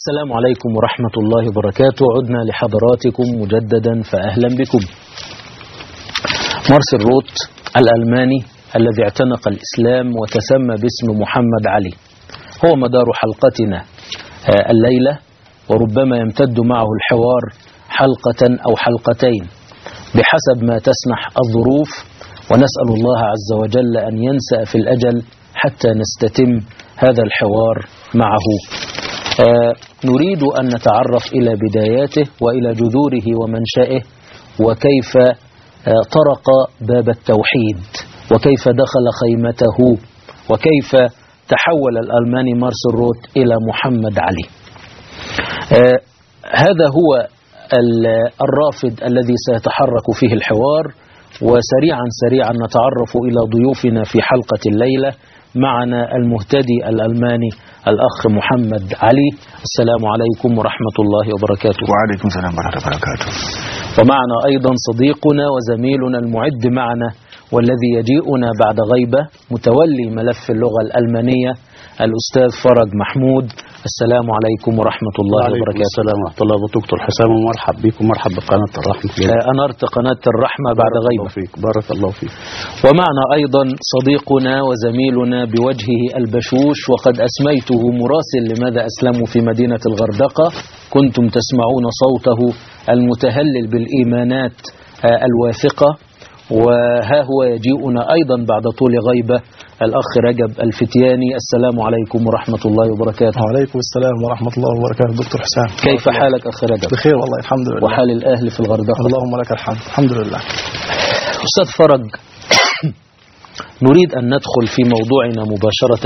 السلام عليكم ورحمة الله وبركاته عدنا لحضراتكم مجددا فأهلا بكم مارسيل روت الألماني الذي اعتنق الإسلام وتسمى باسم محمد علي هو مدار حلقتنا الليلة وربما يمتد معه الحوار حلقة أو حلقتين بحسب ما تسمح الظروف ونسأل الله عز وجل أن ينسأ في الأجل حتى نستتم هذا الحوار معه آه نريد أن نتعرف إلى بداياته وإلى جذوره ومنشأه وكيف آه طرق باب التوحيد وكيف دخل خيمته وكيف تحول الألماني مارسيل روت إلى محمد علي آه هذا هو الرافد الذي سيتحرك فيه الحوار وسريعا سريعا نتعرف إلى ضيوفنا في حلقة الليلة معنا المهتدي الألماني الأخ محمد علي السلام عليكم ورحمة الله وبركاته وعليكم السلام ورحمة الله وبركاته ومعنا أيضا صديقنا وزميلنا المعد معنا والذي يجيئنا بعد غيبة متولي ملف اللغة الألمانية الأستاذ فرج محمود السلام عليكم ورحمة الله وبركاته السلام ورحمة الله دكتور حسام ومرحب بكم مرحب بقناة الرحمة أنرت قناة الرحمة بعد غيبة فيك بارك الله فيك ومعنا أيضا صديقنا وزميلنا بوجهه البشوش وقد أسميته مراسل لماذا أسلموا في مدينة الغردقة كنتم تسمعون صوته المتهلل بالإيمانات الواثقة وها هو يجيئنا أيضا بعد طول غيبة الأخ رجب الفتياني السلام عليكم ورحمة الله وبركاته وعليكم السلام ورحمة الله وبركاته دكتور حسام كيف حالك أخ رجب بخير والله الحمد لله وحال الأهل في الغردقة اللهم لك الحمد الحمد لله أستاذ فرج نريد أن ندخل في موضوعنا مباشرة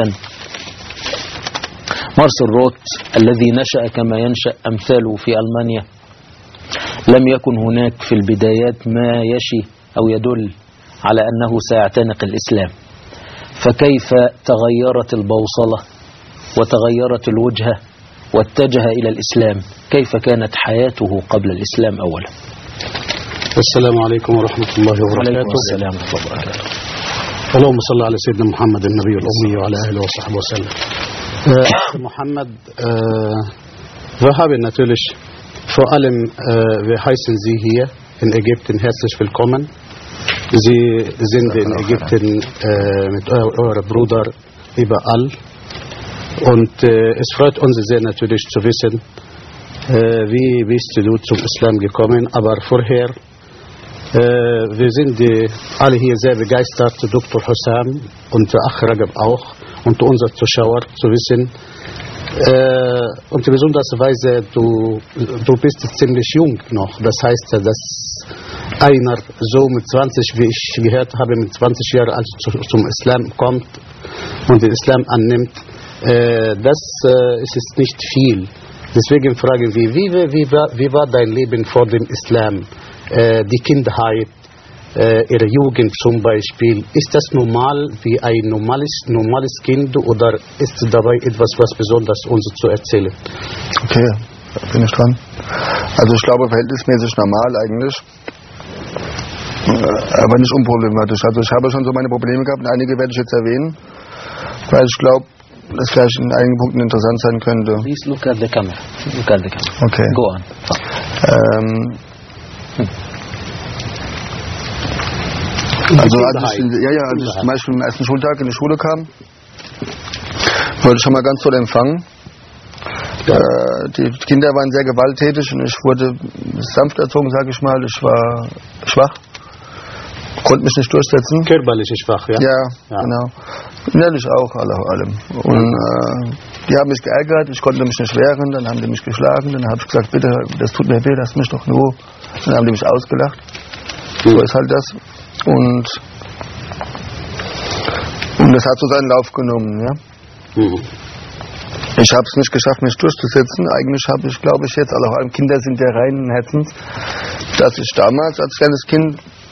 مارسيل روت الذي نشأ كما ينشأ أمثاله في ألمانيا لم يكن هناك في البدايات ما يشي أو يدل على أنه سيعتنق الإسلام فكيف تغيرت البوصلة وتغيرت الوجهة واتجه إلى الإسلام كيف كانت حياته قبل الإسلام أولا السلام عليكم ورحمة الله وبركاته وعليكم السلام ورحمة الله وبركاته اللهم صل على سيدنا محمد النبي الأمي وعلى آله وصحبه وسلم äh, Mohammed, äh, wir haben natürlich vor allem, äh, wir heißen Sie hier in Ägypten herzlich willkommen. Sie sind in Ägypten äh, mit eu eurem Bruder überall. Und äh, es freut uns sehr natürlich zu wissen, äh, wie bist du zum Islam gekommen. Aber vorher, wir sind alle hier sehr begeistert, Dr. Hussam und Ach Ragab auch und unser Zuschauer zu wissen. und besondersweise, du, du bist ziemlich jung noch. Das heißt, dass einer so mit 20, wie ich gehört habe, mit 20 Jahren alt zum Islam kommt und den Islam annimmt, äh, das äh, ist nicht viel. Deswegen fragen wir, wie, wie, war, wie war dein Leben vor dem Islam? Äh, die Kindheit, ihre Jugend zum Beispiel. Ist das normal wie ein normales, normales Kind oder ist dabei etwas, was besonders uns zu erzählen? Okay, da bin ich dran. Also ich glaube verhältnismäßig normal eigentlich aber nicht unproblematisch. Also ich habe schon so meine Probleme gehabt, einige werde ich jetzt erwähnen, weil ich glaube, das vielleicht in einigen Punkten interessant sein könnte. Please look at the camera. Look at the camera. Okay. Go on. Ähm, also als ich, ja, ja, als ich zum Beispiel am ersten Schultag in die Schule kam, wurde ich schon mal ganz toll empfangen. Ja. Die Kinder waren sehr gewalttätig und ich wurde sanft erzogen, sage ich mal. Ich war schwach, konnte mich nicht durchsetzen. Körperlich schwach, ja? Ja, ja. genau. Innerlich auch, alle allem. Und äh, die haben mich geärgert, ich konnte mich nicht wehren, dann haben die mich geschlagen, dann habe ich gesagt, bitte, das tut mir weh, lass mich doch nur. Dann haben die mich ausgelacht. Mhm. So ist halt das. Und, und das hat so seinen Lauf genommen, ja. Mhm. Ich habe es nicht geschafft, mich durchzusetzen. Eigentlich habe ich, glaube ich, jetzt, alle allem Kinder sind der reinen Herzens, dass ich damals als kleines Kind,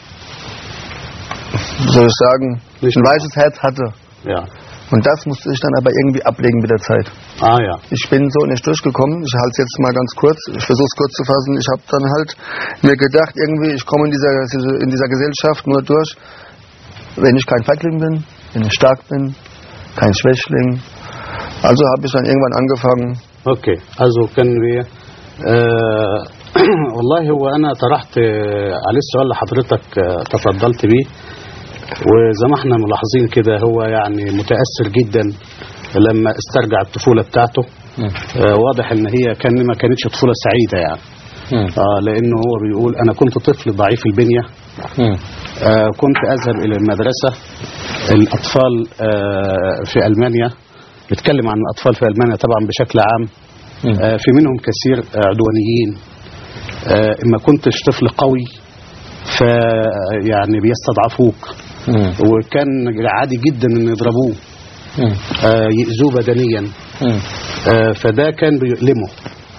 soll ich sagen, nicht ein weiches Herz hatte. Ja. Und das musste ich dann aber irgendwie ablegen mit der Zeit. Ah ja. Ich bin so nicht durchgekommen. Ich halte es jetzt mal ganz kurz. Ich versuche es kurz zu fassen. Ich habe dann halt mir gedacht, irgendwie, ich komme in dieser, in dieser Gesellschaft nur durch, wenn ich kein Feigling bin, wenn ich stark bin, kein Schwächling. Also habe ich dann irgendwann angefangen, اوكي also können wir آه والله هو انا طرحت آه، عليه السؤال اللي حضرتك آه، تفضلت بيه وزي ما احنا ملاحظين كده هو يعني متاثر جدا لما استرجع الطفوله بتاعته مم. آه واضح ان هي كان ما كانتش طفوله سعيده يعني مم. اه لانه هو بيقول انا كنت طفل ضعيف البنيه مم. آه كنت أذهب إلى المدرسة الأطفال آه في ألمانيا بتكلم عن الأطفال في ألمانيا طبعا بشكل عام مم. آه في منهم كثير آه، عدوانيين آه ما كنتش طفل قوي ف يعني بيستضعفوك مم. وكان عادي جدا ان يضربوه مم. آه يأذوه بدنيا مم. آه فده كان بيؤلمه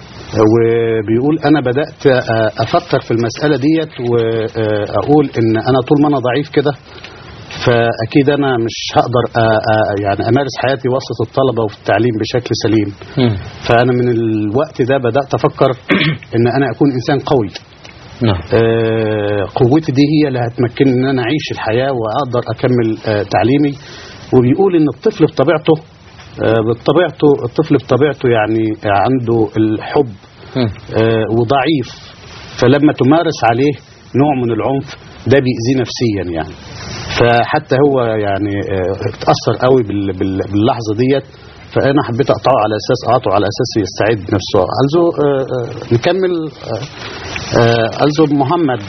وبيقول انا بدات آه، افكر في المساله ديت واقول ان انا طول ما انا ضعيف كده فاكيد انا مش هقدر آه، آه، يعني امارس حياتي وسط الطلبه وفي التعليم بشكل سليم مم. فانا من الوقت ده بدات افكر ان انا اكون انسان قوي نعم آه، قوتي دي هي اللي هتمكنني ان انا اعيش الحياه واقدر اكمل آه، تعليمي وبيقول ان الطفل بطبيعته آه، بطبيعته الطفل بطبيعته يعني عنده الحب مم. آه، وضعيف فلما تمارس عليه نوع من العنف ده بيأذيه نفسيا يعني فحتى هو يعني آه، اتأثر قوي بال- بال- باللحظة ديت فأنا حبيت أقطعه على أساس أقطعه على أساس يستعد نفسه also آه، آه، نكمل آه، آه، also محمد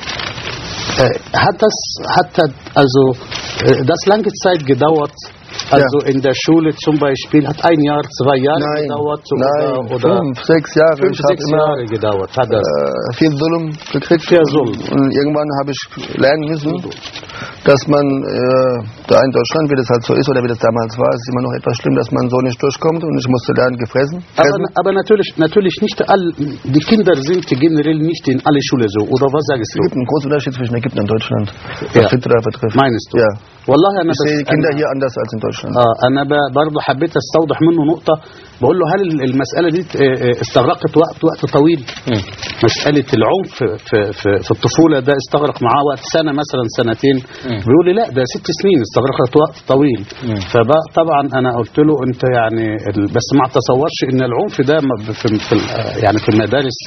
äh, hat das hat das, also äh, das lange Zeit gedauert also in der Schule zum Beispiel hat ein Jahr zwei Jahre Nein, gedauert nein, oder, oder fünf, sechs Jahre. fünf ich habe sechs immer Jahre gedauert hat das äh, viel Dulum gekriegt. Viel Dulum. Und irgendwann habe ich lernen müssen, dass man äh, da in Deutschland, wie das halt so ist oder wie das damals war, es ist immer noch etwas schlimm, dass man so nicht durchkommt und ich musste lernen, gefressen. aber, fressen. aber natürlich natürlich nicht all die Kinder sind generell nicht in alle Schule so oder was sagst Es du gibt einen großen Unterschied zwischen Ägypten und Deutschland, Ja. was Fitra betrifft. meinst du Ja. والله انا Ich sehe بس Kinder أنا- hier anders als in Deutschland. اه انا ب- برضه حبيت استوضح منه نقطه بقول له هل المساله دي آه، آه، استغرقت وقت وقت طويل مم. مساله العنف في في في الطفوله ده استغرق معاه وقت سنه مثلا سنتين مم. بيقول لي لا ده ست سنين استغرقت وقت طويل مم. فطبعا انا قلت له انت يعني ال- بس ما تصورش ان العنف ده م- في في ال- يعني في المدارس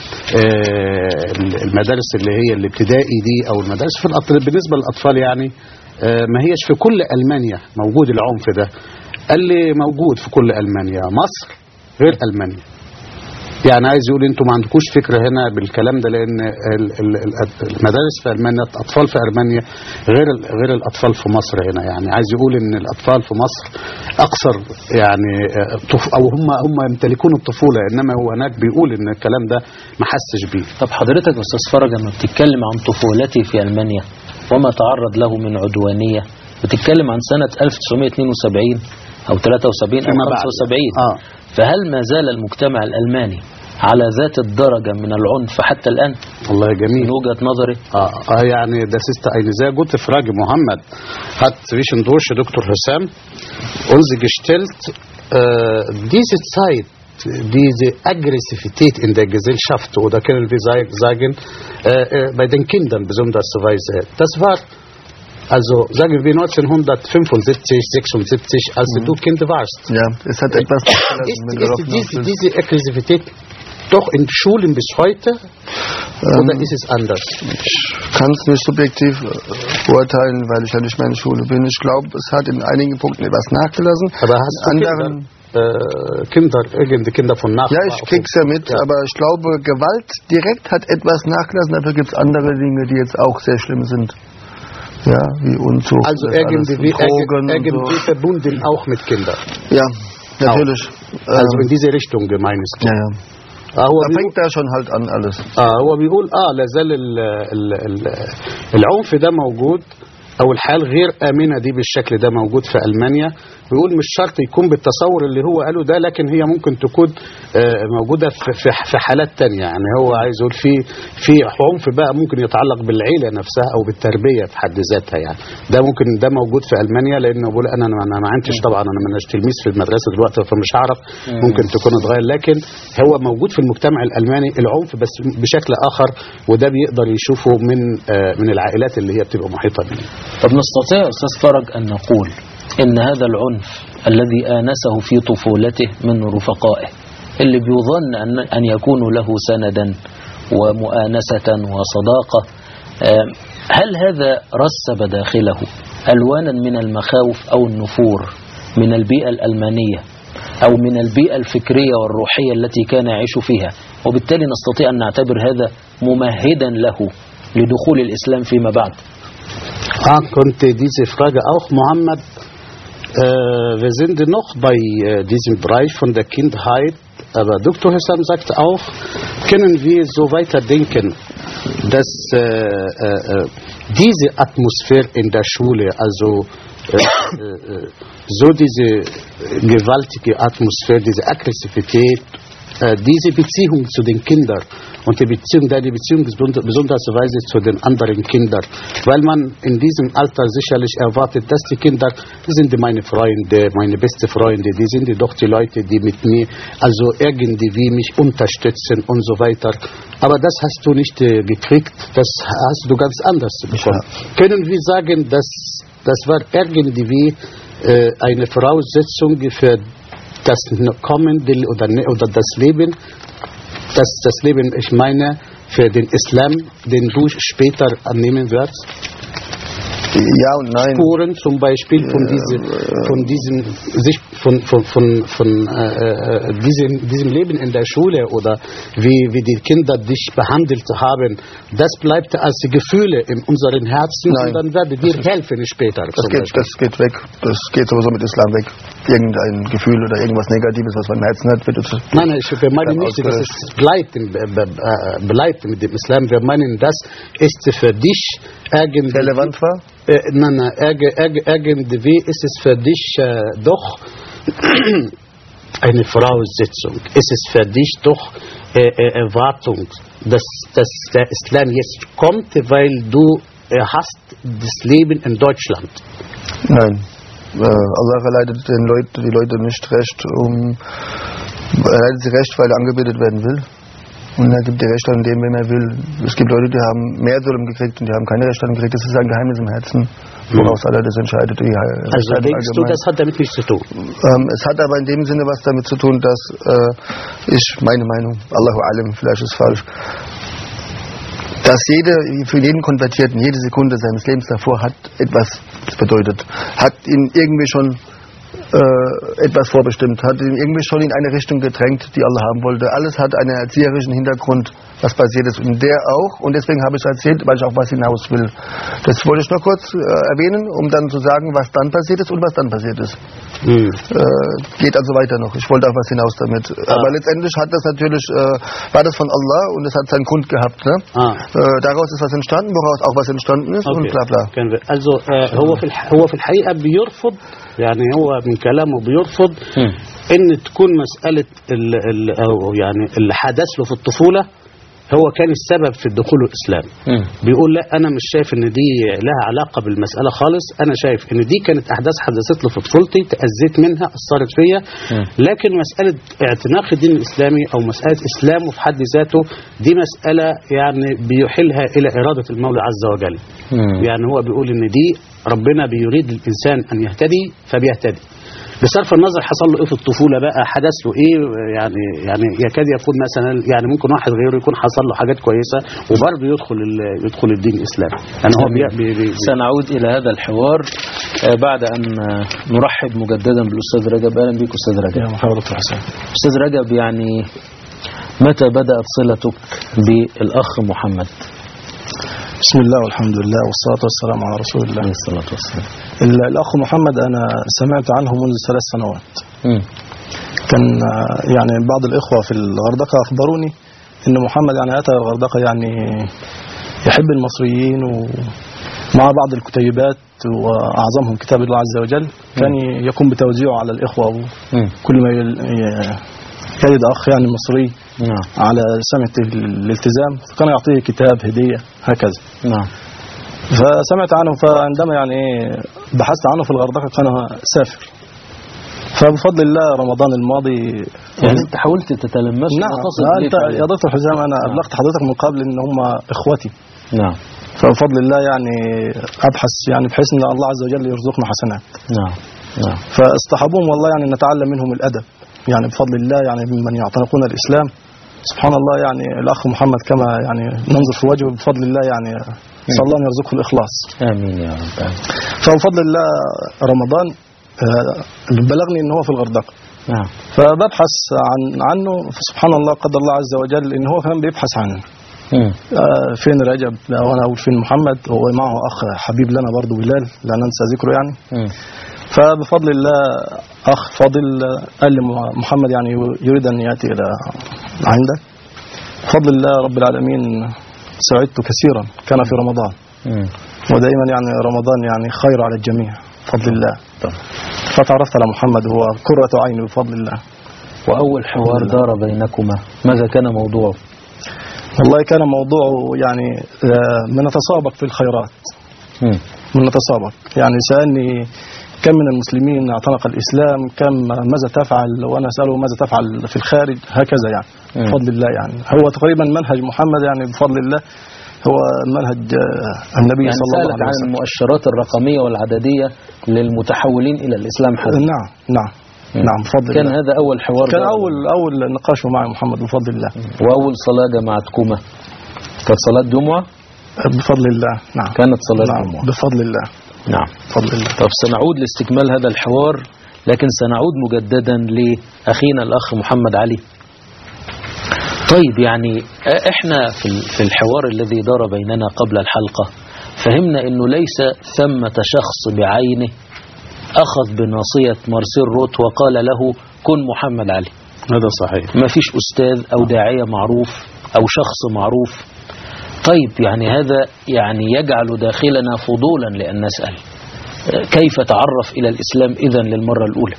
آه، المدارس اللي هي الابتدائي دي او المدارس في الأطفال بالنسبه للاطفال يعني آه، ما هيش في كل المانيا موجود العنف ده قال لي موجود في كل المانيا مصر غير المانيا يعني عايز يقول انتوا ما عندكوش فكره هنا بالكلام ده لان ال- ال- ال- المدارس في المانيا الاطفال في المانيا غير ال- غير الاطفال في مصر هنا يعني عايز يقول ان الاطفال في مصر اكثر يعني آه، طف- او هم هم يمتلكون الطفوله انما هو هناك بيقول ان الكلام ده ما حسش بيه طب حضرتك يا استاذ فرج لما بتتكلم عن طفولتي في المانيا وما تعرض له من عدوانيه بتتكلم عن سنه 1972 او 73 او فيما بعد. 75 اه فهل ما زال المجتمع الالماني على ذات الدرجه من العنف حتى الان والله جميل من وجهه نظري Ah, ah, yani das ist eine sehr gute Frage. Mohammed hat zwischendurch Dr. Hussam uns gestellt, äh, diese Zeit, diese Aggressivität in der Gesellschaft oder können wir sa- sagen, äh, äh, bei den Kindern besonders weise, das war also sagen wir 1975, 76, als du Kind warst. Ja, es hat etwas nachgelassen, Ist, wenn du darauf ist diese, hinaus willst. diese Aggressivität doch in Schulen bis heute oder ist es anders? Ich kann es nicht subjektiv äh, beurteilen, weil ich ja nicht mehr in der Schule bin. Ich glaube, es hat in einigen Punkten etwas nachgelassen. Aber hast du in Kinder, anderen, äh, Kinder, irgendeine Kinder von Nachbarn? ja, ich krieg's ja mit, aber ich glaube, Gewalt direkt hat etwas nachgelassen. Dafür gibt es andere Dinge, die jetzt auch sehr schlimm sind. Ja, wie Unzucht. Also das alles, irgendwie, Drogen irgendwie und verbunden auch mit Kindern. so. Ja, natürlich. Also in Ähm, diese Richtung meinst du? ja, ja. آه، هو Da بيقول fängt da schon halt an alles. اه هو بيقول اه لا زال ال- ال- ال- العنف ده موجود او الحياه الغير امنه دي بالشكل ده موجود في المانيا بيقول مش شرط يكون بالتصور اللي هو قاله ده لكن هي ممكن تكون آه، موجوده في في- في حالات تانية يعني هو عايز يقول في في عنف بقى ممكن يتعلق بالعيله نفسها او بالتربيه في حد ذاتها يعني ده ممكن ده موجود في المانيا لانه بقول انا انا ما عنديش طبعا انا مش تلميذ في المدرسه دلوقتي فمش هعرف ممكن تكون اتغير لكن هو موجود في المجتمع الالماني العنف بس بشكل اخر وده بيقدر يشوفه من آه، من العائلات اللي هي بتبقى محيطه بيه طب نستطيع يا استاذ فرج ان نقول ان هذا العنف الذي انسه في طفولته من رفقائه اللي بيظن أن, أن يكونوا له سندا ومؤانسة وصداقة آم، هل هذا رسب داخله ألوانا من المخاوف أو النفور من البيئة الألمانية أو من البيئة الفكرية والروحية التي كان يعيش فيها وبالتالي نستطيع أن نعتبر هذا ممهدا له لدخول الإسلام فيما بعد Ah, konnte diese Frage auch, Mohammed. Äh, wir sind noch bei äh, diesem Bereich von der Kindheit, aber Dr. Hussam sagt auch, können wir so weiterdenken, dass äh, äh, äh, diese Atmosphäre in der Schule, also äh, äh, äh, so diese äh, gewaltige Atmosphäre, diese Aggressivität, äh, diese Beziehung zu den Kindern und die Beziehung, deine Beziehung besonder- besondersweise zu den anderen Kindern, weil man in diesem Alter sicherlich erwartet, dass die Kinder, die sind meine Freunde, meine beste Freunde, die sind doch die Leute, die mit mir also irgendwie mich unterstützen und so weiter. Aber das hast du nicht äh, gekriegt, das hast du ganz anders bekommen. Können wir sagen, dass das war irgendwie äh, eine Voraussetzung für das kommende oder, ne- oder das Leben, das, das Leben, ich meine, für den Islam, den du später annehmen wirst? Ja und nein. Spuren zum Beispiel von, diese, von diesem sich von, von, von, von äh, äh, diesem, diesem Leben in der Schule oder wie, wie die Kinder dich behandelt haben, das bleibt als Gefühle in unseren Herzen Nein. und dann werden dir helfen später. Das zum geht, Beispiel. das geht weg. Das geht sowieso mit Islam weg. Irgendein Gefühl oder irgendwas Negatives, was man im Herzen hat, wird es. Nein, nein, ich wir meinen Dann nicht, dass ausgelöscht. es bleibt, im- be- be- äh, bleibt mit dem Islam. Wir meinen, das ist für dich irgendwie... relevant war. Äh, nein, nein, irg- irg- irgendwie ist es für dich äh, doch eine Voraussetzung. Ist es für dich doch äh, äh, Erwartung, dass, dass der Islam jetzt kommt, weil du äh, hast das Leben in Deutschland. Nein. Äh, Allah leitet den Leute, die Leute nicht recht, um er leitet sie recht, weil er angebetet werden will. Und er gibt die Rechte an dem, wem er will. Es gibt Leute, die haben mehr Solim gekriegt und die haben keine Rechte gekriegt. Das ist ein Geheimnis im Herzen, woraus Allah das entscheidet. Die Also Entscheidung denkst du, allgemein. das hat damit nichts zu tun? Ähm, es hat aber in dem Sinne was damit zu tun, dass äh, ich, meine Meinung, Allahu Alam, vielleicht ist falsch, dass jede, für jeden Konvertierten, jede Sekunde seines Lebens davor hat etwas bedeutet, hat ihn irgendwie schon äh, etwas vorbestimmt, hat ihn irgendwie schon in eine Richtung gedrängt, die Allah haben wollte. Alles hat einen erzieherischen Hintergrund, was passiert ist. Und der auch, und deswegen habe ich es erzählt, weil ich auch was hinaus will. Das wollte ich nur kurz äh, erwähnen, um dann zu sagen, was dann passiert ist und was dann passiert ist Hm. äh, geht also weiter noch. Ich wollte auf was hinaus damit. Aber letztendlich hat das natürlich, äh, war das von Allah und es hat seinen Grund gehabt. Ne? Ah. Äh, daraus ist was entstanden, woraus auch was entstanden ist und bla bla. كان also آه، هو في الح- هو في الحقيقه بيرفض يعني هو من كلامه بيرفض مم. ان تكون مساله ال ال او يعني اللي حدث له في الطفوله هو كان السبب في دخول الاسلام مم. بيقول لا انا مش شايف ان دي لها علاقه بالمساله خالص انا شايف ان دي كانت احداث حدثت له في طفولتي تاذيت منها اثرت فيا مم. لكن مساله اعتناق الدين الاسلامي او مساله اسلامه في حد ذاته دي مساله يعني بيحيلها الى اراده المولى عز وجل مم. يعني هو بيقول ان دي ربنا بيريد الانسان ان يهتدي فبيهتدي بصرف النظر حصل له ايه في الطفوله بقى حدث له ايه يعني يعني يكاد يكون مثلا يعني ممكن واحد غيره يكون حصل له حاجات كويسه وبرضه يدخل ال- يدخل الدين الاسلامي يعني هو بي بي بي سنعود إلى هذا الحوار آه، بعد أن آه، نرحب مجددا بالأستاذ رجب أهلا بك أستاذ رجب يا مرحبا دكتور حسين أستاذ رجب يعني متى بدأت صلتك بالأخ محمد بسم الله والحمد لله والصلاة والسلام على رسول الله عليه الصلاة والسلام ال- الأخ محمد أنا سمعت عنه منذ ثلاث سنوات مم. كان آه، يعني بعض الإخوة في الغردقة أخبروني أن محمد يعني أتى الغردقة يعني يحب المصريين ومع بعض الكتيبات وأعظمهم كتاب الله عز وجل كان يقوم بتوزيعه على الإخوة مم. كل ما يل- ي- يجد أخ يعني مصري نعم على سمة الالتزام فكان يعطيه كتاب هدية هكذا نعم فسمعت عنه فعندما يعني إيه بحثت عنه في الغردقة كان سافر فبفضل الله رمضان الماضي يعني أنت حاولت تتلمس نعم وتصل آه، إليه انت فعلا. يا دكتور حسام انا ابلغت حضرتك من قبل ان هم اخوتي نعم فبفضل الله يعني ابحث يعني بحيث ان الله عز وجل يرزقنا حسنات نعم نعم فاصطحبوهم والله يعني نتعلم منهم الادب يعني بفضل الله يعني ممن يعتنقون الإسلام سبحان الله يعني الأخ محمد كما يعني ننظر في وجهه بفضل الله يعني نسأل الله أن يرزقه الإخلاص آمين يا رب آمين. فبفضل الله رمضان آه، بلغني ان هو في الغردقه نعم فببحث عن عنه سبحان الله قدر الله عز وجل ان هو كمان بيبحث عنه مم. آه، فين رجب وانا اقول فين محمد هو معه اخ حبيب لنا برضه بلال لا ننسى ذكره يعني مم. فبفضل الله اخ فاضل آه، قال لي محمد يعني يريد ان ياتي الى عندك بفضل الله رب العالمين سعدت كثيرا كان في رمضان مم. ودائما يعني رمضان يعني خير على الجميع بفضل الله طبعا. فتعرفت على محمد هو قرة عيني بفضل الله وأول حوار دار بينكما ماذا كان موضوعه والله كان موضوعه يعني آه، بنتسابق في الخيرات مم. بنتسابق يعني سألني كم من المسلمين اعتنق الإسلام كم ماذا تفعل وأنا أسأله ماذا تفعل في الخارج هكذا يعني مم. بفضل الله يعني هو تقريبا منهج محمد يعني بفضل الله هو منهج آه، النبي يعني صلى الله سألك عليه عن وسلم المؤشرات الرقمية والعددية للمتحولين إلى الإسلام حدث نعم نعم مم. نعم بفضل كان الله هذا أول حوار كان دار أول أول نقاش مع محمد بفضل الله وأول صلاة جمعتكما كانت صلاة جمعة بفضل الله نعم كانت صلاة نعم جمعة بفضل الله نعم بفضل الله طب سنعود لاستكمال هذا الحوار لكن سنعود مجددا لأخينا الأخ محمد علي طيب يعني احنا في ال- في الحوار الذي دار بيننا قبل الحلقة فهمنا انه ليس ثمة شخص بعينه اخذ بناصية مارسيل روت وقال له كن محمد علي هذا صحيح ما فيش أستاذ أو داعية معروف أو شخص معروف طيب يعني هذا يعني يجعل داخلنا فضولا لأن نسأل آه، كيف تعرف إلى الإسلام إذن للمرة الأولى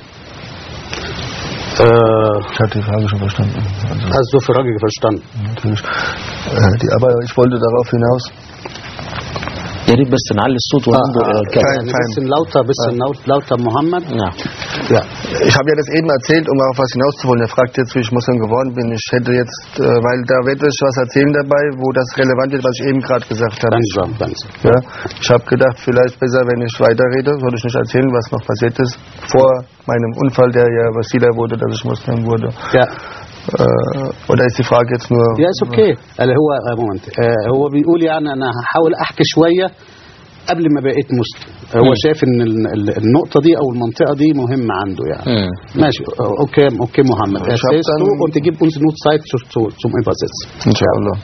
Äh, Ich hatte die Frage schon verstanden. Also, hast du Frage verstanden? natürlich. Äh, die, aber ich wollte darauf hinaus, يا ريت بس نعلي الصوت وننظر إلى الكلام Fein, Ein fein. bisschen lauter, bisschen laut- lauter Mohammed. نعم Ja, ich habe ja das eben erzählt, um auf was hinauszuholen. Er fragt jetzt, wie ich Muslim geworden bin. Ich hätte jetzt, äh, weil da wird es was erzählen dabei, wo das relevant ist, was ich eben gerade gesagt habe. Langsam, langsam. Ja, ich habe gedacht, vielleicht besser, wenn ich weiterrede, soll ich nicht erzählen, was noch passiert ist vor meinem Unfall, der ja Wasila wurde, dass ich Muslim wurde. Ja. Äh, oder ist die Frage jetzt nur? يا اس اوكي اللي هو آه، مومنت آه، هو بيقول يعني انا هحاول احكي شويه قبل ما بقيت مسلم هو مم. شايف ان ال- ال- النقطه دي او المنطقه دي مهمه عنده يعني مم. ماشي آه، اوكي اوكي Mohammed Ich hab erzählst du dann- und gib uns nur Zeit zu, zu, zum Übersetzen Inshallah.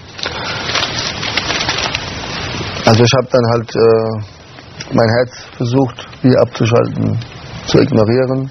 Also ich habe dann halt äh, mein Herz versucht, wie abzuschalten, zu ignorieren,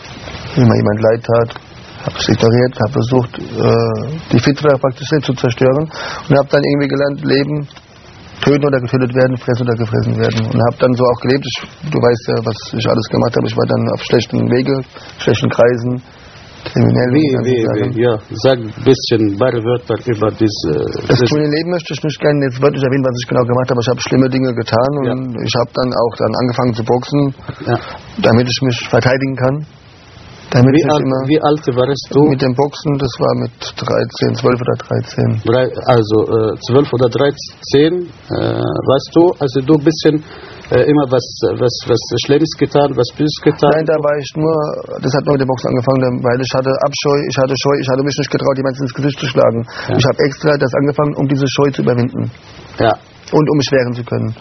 wie mir jemand leid tat. Habe es ignoriert, habe versucht, äh, die Fitra praktisch selbst zu zerstören und habe dann irgendwie gelernt, leben, töten oder getötet werden, fressen oder gefressen werden. Und habe dann so auch gelebt. Ich, du weißt ja, was ich alles gemacht habe. Ich war dann auf schlechten Wege, schlechten Kreisen, kriminell. wie, die ganzen wie, Sachen. wie, ja, sag ein bisschen ein paar Wörter über diese Das diese- tun Leben möchte ich nicht gerne jetzt wörtlich erwähnen, was ich genau gemacht habe. Ich habe schlimme Dinge getan und Ja. ich habe dann auch dann angefangen zu boxen, ja. damit ich mich verteidigen kann. Damit wie, ich nicht alt, immer wie alt warst du? mit dem Boxen, das war mit 13, 12 oder 13. Drei, also äh, 12 oder 13 äh, warst du, also du ein bisschen äh, immer was, was, was Schlimmes getan, was Böses getan. Nein, da war ich nur, das hat nur mit dem Boxen angefangen, weil ich hatte Abscheu, ich hatte Scheu, ich hatte mich nicht getraut, jemanden ins Gesicht zu schlagen. Ja. Ich habe extra das angefangen, um diese Scheu zu überwinden ja. und um mich wehren zu können.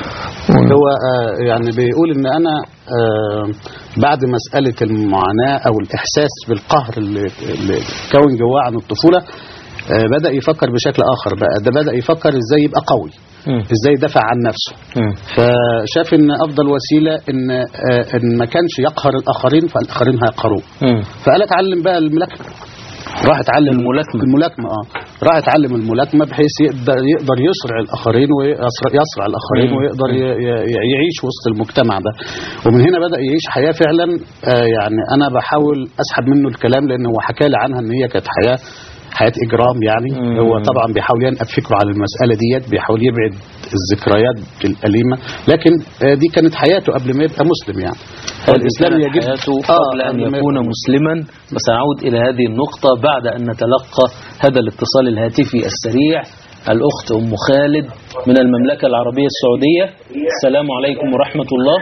Und هو آه، يعني بيقول ان انا آه، بعد مسألة المعاناة او الاحساس بالقهر اللي, اللي كون جواه عن الطفولة آه، بدأ يفكر بشكل اخر بقى ده بدأ يفكر ازاي يبقى قوي مم. ازاي يدافع عن نفسه مم. فشاف ان افضل وسيلة ان آه، ان ما كانش يقهر الاخرين فالاخرين هيقهروه مم. فقال اتعلم بقى الملاكمه راح اتعلم الملاكمة. الملاكمه اه راح اتعلم الملاكمه بحيث يقدر يقدر يصرع الاخرين ويصرع يصرع الاخرين مم. ويقدر ي- ي- يعيش وسط المجتمع ده ومن هنا بدا يعيش حياه فعلا آه يعني انا بحاول اسحب منه الكلام لان هو حكى لي عنها ان هي كانت حياه حياه اجرام يعني مم. هو طبعا بيحاول ينقب فكره على المساله ديت بيحاول يبعد الذكريات الاليمه لكن آه دي كانت حياته قبل ما يبقى مسلم يعني والإسلام والاسلام يجب حياته آه، قبل أن قبل ما يكون مسلما وسنعود إلى هذه النقطة بعد أن نتلقى هذا الاتصال الهاتفي السريع الأخت أم خالد من المملكة العربية السعودية السلام عليكم ورحمة الله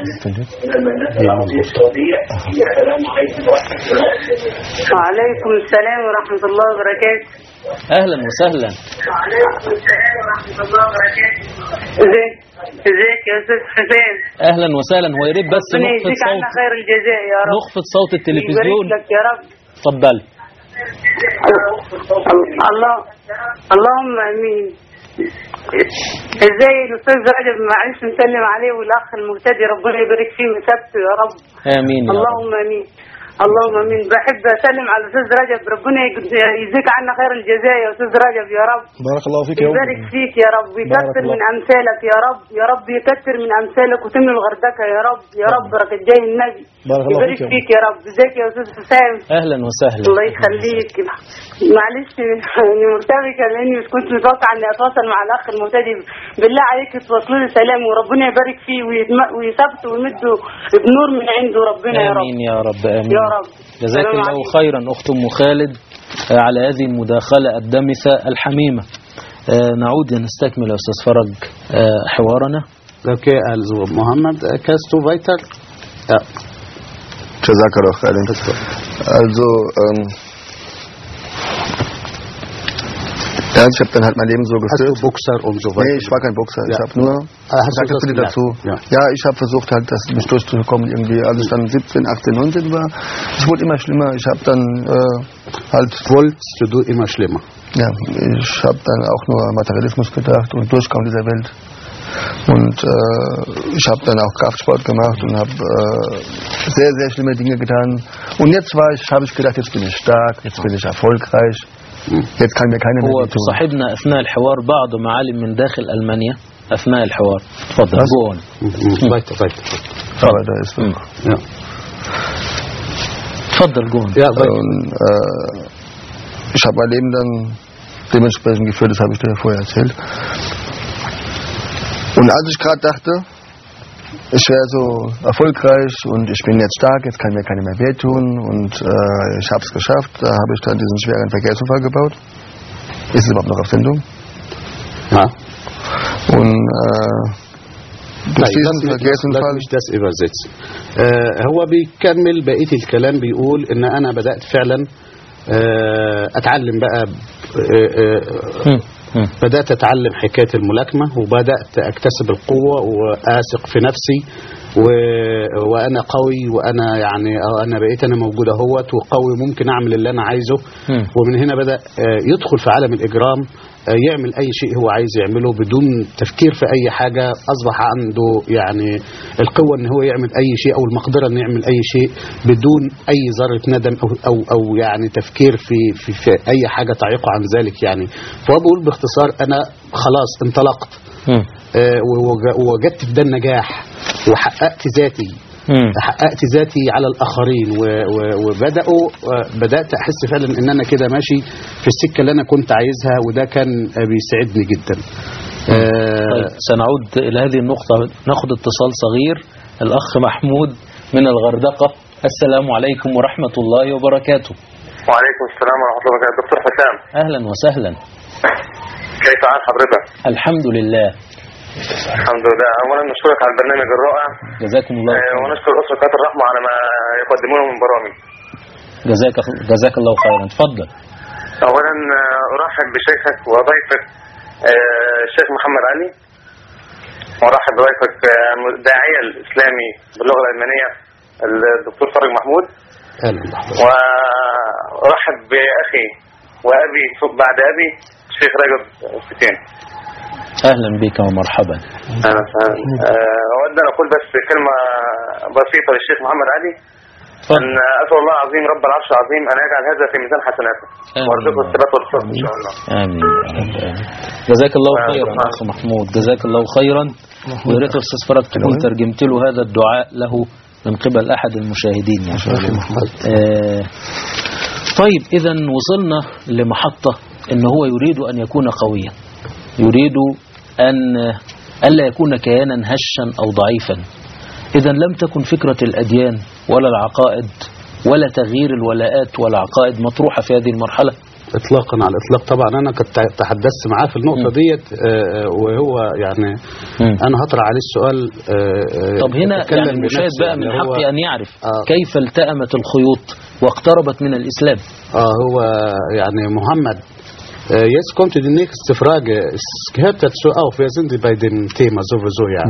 وعليكم السلام ورحمة الله وبركاته أهلا وسهلا ازيك ازيك يا استاذ حسين أهلا وسهلا هو يا ريت بس ربنا نخفض يجزيك عنا صوت خير الجزاء يا رب نخفض صوت التلفزيون يبارك لك يا رب اتفضل الله اللهم امين ازاي الاستاذ رجب معلش نسلم عليه والاخ المهتدي ربنا يبارك فيه ويثبته يا رب آمين يا رب اللهم امين اللهم امين بحب اسلم على الاستاذ رجب ربنا يجز- يجزيك عنا خير الجزاء يا استاذ رجب يا رب بارك الله فيك يا يبارك أم فيك يا رب بارك ويكثر الله. من امثالك يا رب يا رب يكثر من امثالك وتم الغردكه يا رب يا رب بركه جاي النبي بارك الله يبارك فيك يا أم. فيك يا رب ازيك يا استاذ حسام أهلا وسهلا الله يخليك معلش اني مرتبكه لاني مش كنت متوقع اني اتواصل مع الاخ المهتدي بالله عليك توصلوا لي سلام وربنا يبارك فيه ويدم- ويثبته ويمده بنور من عنده ربنا يا رب آمين يا رب آمين يا رب جزاك السلام الله عليكم. خيرا أخت أم خالد آه، على هذه المداخلة الدمثة الحميمة آه، نعود نستكمل يا أستاذ فرج آه، حوارنا Okay, also Mohammed, äh, kannst du weiter? Ja. Jazakallah khairan. Also, ähm, ja, ich habe dann halt mein Leben so Hast du geführt. Boxer und so weiter? Nee, ich war kein Boxer. Ich Ja. habe nur, Ah, hast sag du das das bitte gelernt? dazu. Ja. Ja, ich habe versucht halt, das mich durchzukommen irgendwie. Als ich dann 17, 18, 19 war, es wurde immer schlimmer. Ich habe dann äh, halt, Wolltest du immer schlimmer? ja, ich habe dann auch nur an Materialismus gedacht und Durchkommen dieser Welt. Und äh, ich habe dann auch Kraftsport gemacht und habe äh, sehr, sehr schlimme Dinge getan. Und jetzt war ich, habe ich gedacht, jetzt bin ich stark, jetzt bin ich erfolgreich. Jetzt kann mir keiner هو mehr tun. صاحبنا أثناء الحوار بعض معالم من داخل ألمانيا أثناء الحوار تفضل بس. جو on. Mhm. Weiter, weiter. Aber da ist مم. Ja, تفضل جو on. ja weiter. Und äh, ich habe mein Leben dann dementsprechend geführt, das habe ich dir ja vorher erzählt. Und als ich gerade dachte, ich wäre so erfolgreich und ich bin jetzt stark, jetzt kann mir keiner mehr wehtun und äh, ich habe es geschafft, da habe ich dann diesen schweren Verkehrsunfall gebaut. Ist es überhaupt noch auf Sendung? Ja. Und äh, durch طيب diesen بس بس Verkehrsunfall مش das übersetzen آه هو بيكمل بقية الكلام بيقول ان انا بدأت فعلا آه اتعلم بقى آه آه مم. مم. بدأت أتعلم حكاية الملاكمة وبدأت أكتسب القوة وأثق في نفسي و... وأنا قوي وأنا يعني أو أنا بقيت أنا موجود أهوت وقوي ممكن أعمل اللي أنا عايزه مم. ومن هنا بدأ آه، يدخل في عالم الإجرام آه، يعمل أي شيء هو عايز يعمله بدون تفكير في أي حاجة أصبح عنده يعني القوة إن هو يعمل أي شيء أو المقدرة إنه يعمل أي شيء بدون أي ذرة ندم أو أو أو يعني تفكير في في, في أي حاجة تعيقه عن ذلك يعني فهو بيقول باختصار أنا خلاص انطلقت مم. آه، ووج- ووجدت في ده النجاح وحققت ذاتي مم. حققت ذاتي على الآخرين و- و- وبدأوا آه، بدأت أحس فعلا إن أنا كده ماشي في السكة اللي أنا كنت عايزها وده كان آه، بيسعدني جدا آه، طيب سنعود إلى هذه النقطة ناخد اتصال صغير الأخ محمود من الغردقة السلام عليكم ورحمة الله وبركاته وعليكم السلام ورحمة الله وبركاته دكتور حسام أهلا وسهلا كيف حال حضرتك؟ الحمد لله الحمد لله أولا نشكرك على البرنامج الرائع جزاكم الله آه، خيرا. ونشكر أسرة قناة الرحمة على ما يقدمونه من برامج جزاك جزاك الله خيرا تفضل أولا آه، أرحب بشيخك وضيفك آه، الشيخ محمد علي وأرحب بضيفك آه، الداعية الإسلامي باللغة الألمانية الدكتور فرج محمود أهلا بحضرتك وأرحب بأخي وأبي بعد أبي الشيخ رجب فتين أهلا بك ومرحبا أهلا وسهلا. آه، أود أن أقول بس كلمة بسيطة للشيخ محمد علي تفضل أن أسأل الله العظيم رب العرش العظيم أن يجعل هذا في ميزان حسناته آمين. وارزقه الثبات والصبر إن شاء الله آمين يا رب آمين. جزاك الله آه، خيرا شكراً. أخ محمود جزاك الله خيرا ويا ريت يا أستاذ فرج تكون ترجمت له هذا الدعاء له من قبل أحد المشاهدين يعني. آه، طيب إذا وصلنا لمحطة إن هو يريد أن يكون قويا يريد أن ألا يكون كيانا هشا أو ضعيفا إذا لم تكن فكرة الأديان ولا العقائد ولا تغيير الولاءات والعقائد مطروحة في هذه المرحلة اطلاقا على الاطلاق طبعا انا كنت تحدثت معاه في النقطه ديت آه، آه، وهو يعني مم. انا هطرح عليه السؤال آه، آه، طب هنا يتكلم يعني المشاهد بنفسه، بقى من يعني هو- حقه أن يعرف آه. كيف التأمت الخيوط واقتربت من الإسلام اه هو يعني Mohammed äh, jetzt kommt die nächste Frage es gehört dazu auch wir sind bei dem Thema sowieso ja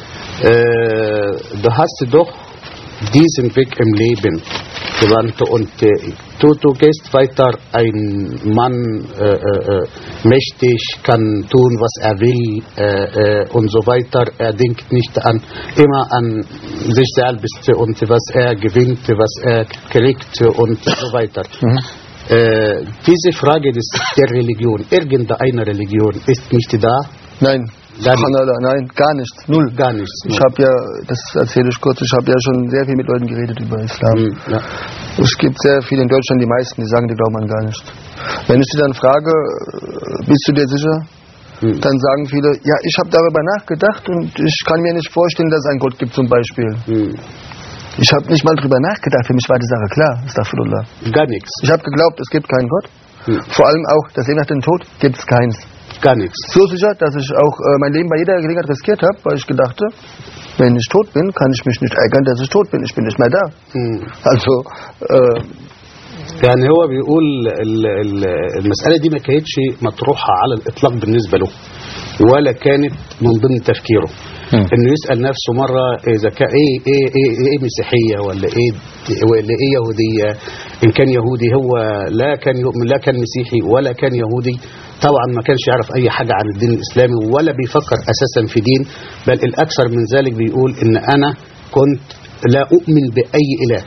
äh, du hast doch diesen Weg im Leben gewandt und äh, du, du gehst weiter ein Mann äh, äh, mächtig kann tun was er will äh, äh, und so weiter er denkt nicht an immer an sich selbst und was er gewinnt was er kriegt und so weiter äh, diese Frage des, der Religion irgendeine Religion ist nicht da Nein, Gar nicht. Subhanallah, nein, gar nichts, null. gar nichts Ich habe ja, das erzähle ich kurz, ich habe ja schon sehr viel mit Leuten geredet über Islam. Hm, ja. Es gibt sehr viele in Deutschland, die meisten, die sagen, die glauben an gar nicht. Wenn ich sie dann frage, äh, bist du dir sicher? Hm. Dann sagen viele, ja, ich habe darüber nachgedacht und ich kann mir nicht vorstellen, dass es einen Gott gibt zum Beispiel. Hm, Ich habe nicht mal drüber nachgedacht, für mich war die Sache klar, Astaghfirullah. gar nichts Ich habe geglaubt, es gibt keinen Gott. Hm. Vor allem auch, das Leben nach dem Tod gibt es keins. gar nichts So sicher, dass ich auch äh, mein Leben bei jeder Gelegenheit riskiert habe, weil ich gedachte, wenn ich tot bin, kann ich mich nicht ärgern, dass ich tot bin. Ich bin nicht mehr da. hm. Also, äh, يعني هو بيقول ال- ال- المسألة دي ما كانتش مطروحة على الإطلاق بالنسبة له ولا كانت من ضمن تفكيره مم. انه يسأل نفسه مرة اذا كان ايه ايه ايه, إيه مسيحية ولا ايه ولا ايه يهودية ان كان يهودي هو لا كان يؤمن لا كان مسيحي ولا كان يهودي طبعا ما كانش يعرف اي حاجة عن الدين الاسلامي ولا بيفكر اساسا في دين بل الاكثر من ذلك بيقول ان انا كنت لا اؤمن باي اله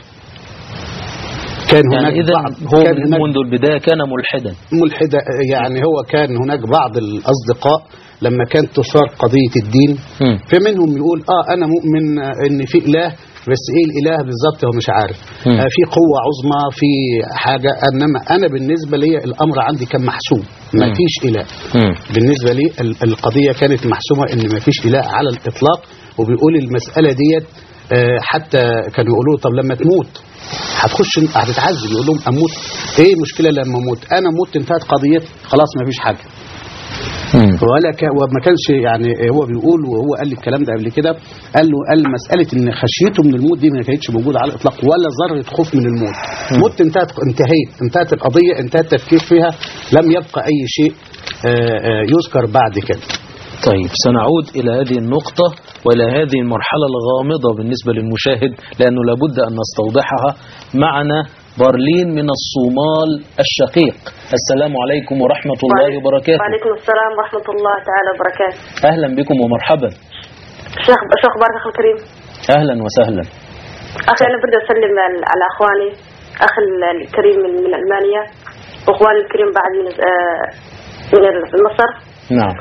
كان هناك يعني إذا بعض هو كان من هناك منذ البداية كان ملحدا ملحدة يعني هو كان هناك بعض الأصدقاء لما كانت تثار قضية الدين مم. فمنهم يقول اه انا مؤمن ان في اله بس ايه الاله بالظبط هو مش عارف مم. آه في قوة عظمى في حاجة انما انا بالنسبة لي الامر عندي كان محسوم ما مم. فيش اله مم. بالنسبة لي ال- القضية كانت محسومة ان ما فيش اله على الاطلاق وبيقول المسألة ديت آه، حتى كانوا يقولوا طب لما تموت هتخش هتتعذب يقول لهم اموت ايه المشكله لما اموت انا مت انتهت قضيتي خلاص ما فيش حاجه مم. ولا ك... وما كانش يعني هو بيقول وهو قال لي الكلام ده قبل كده قال له قال مساله ان خشيته من الموت دي ما كانتش موجوده على الاطلاق ولا ذره خوف من الموت مت انتهت انتهيت انتهت القضيه انتهى التفكير فيها لم يبقى اي شيء آه، آه، يذكر بعد كده طيب سنعود إلى هذه النقطة وإلى هذه المرحلة الغامضة بالنسبة للمشاهد لأنه لابد أن نستوضحها معنا برلين من الصومال الشقيق السلام عليكم ورحمة الله وبركاته وعليكم السلام ورحمة الله تعالى وبركاته أهلا بكم ومرحبا شيخ شو أخبارك أخي الكريم أهلا وسهلا أخي أنا بدي أسلم على على أخواني أخي الكريم من, من ألمانيا وأخواني الكريم بعد من آه، من مصر نعم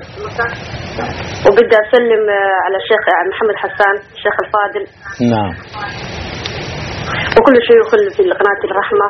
وبدي أسلم آه، على الشيخ محمد حسان الشيخ الفاضل نعم وكل شيوخ في قناة الرحمة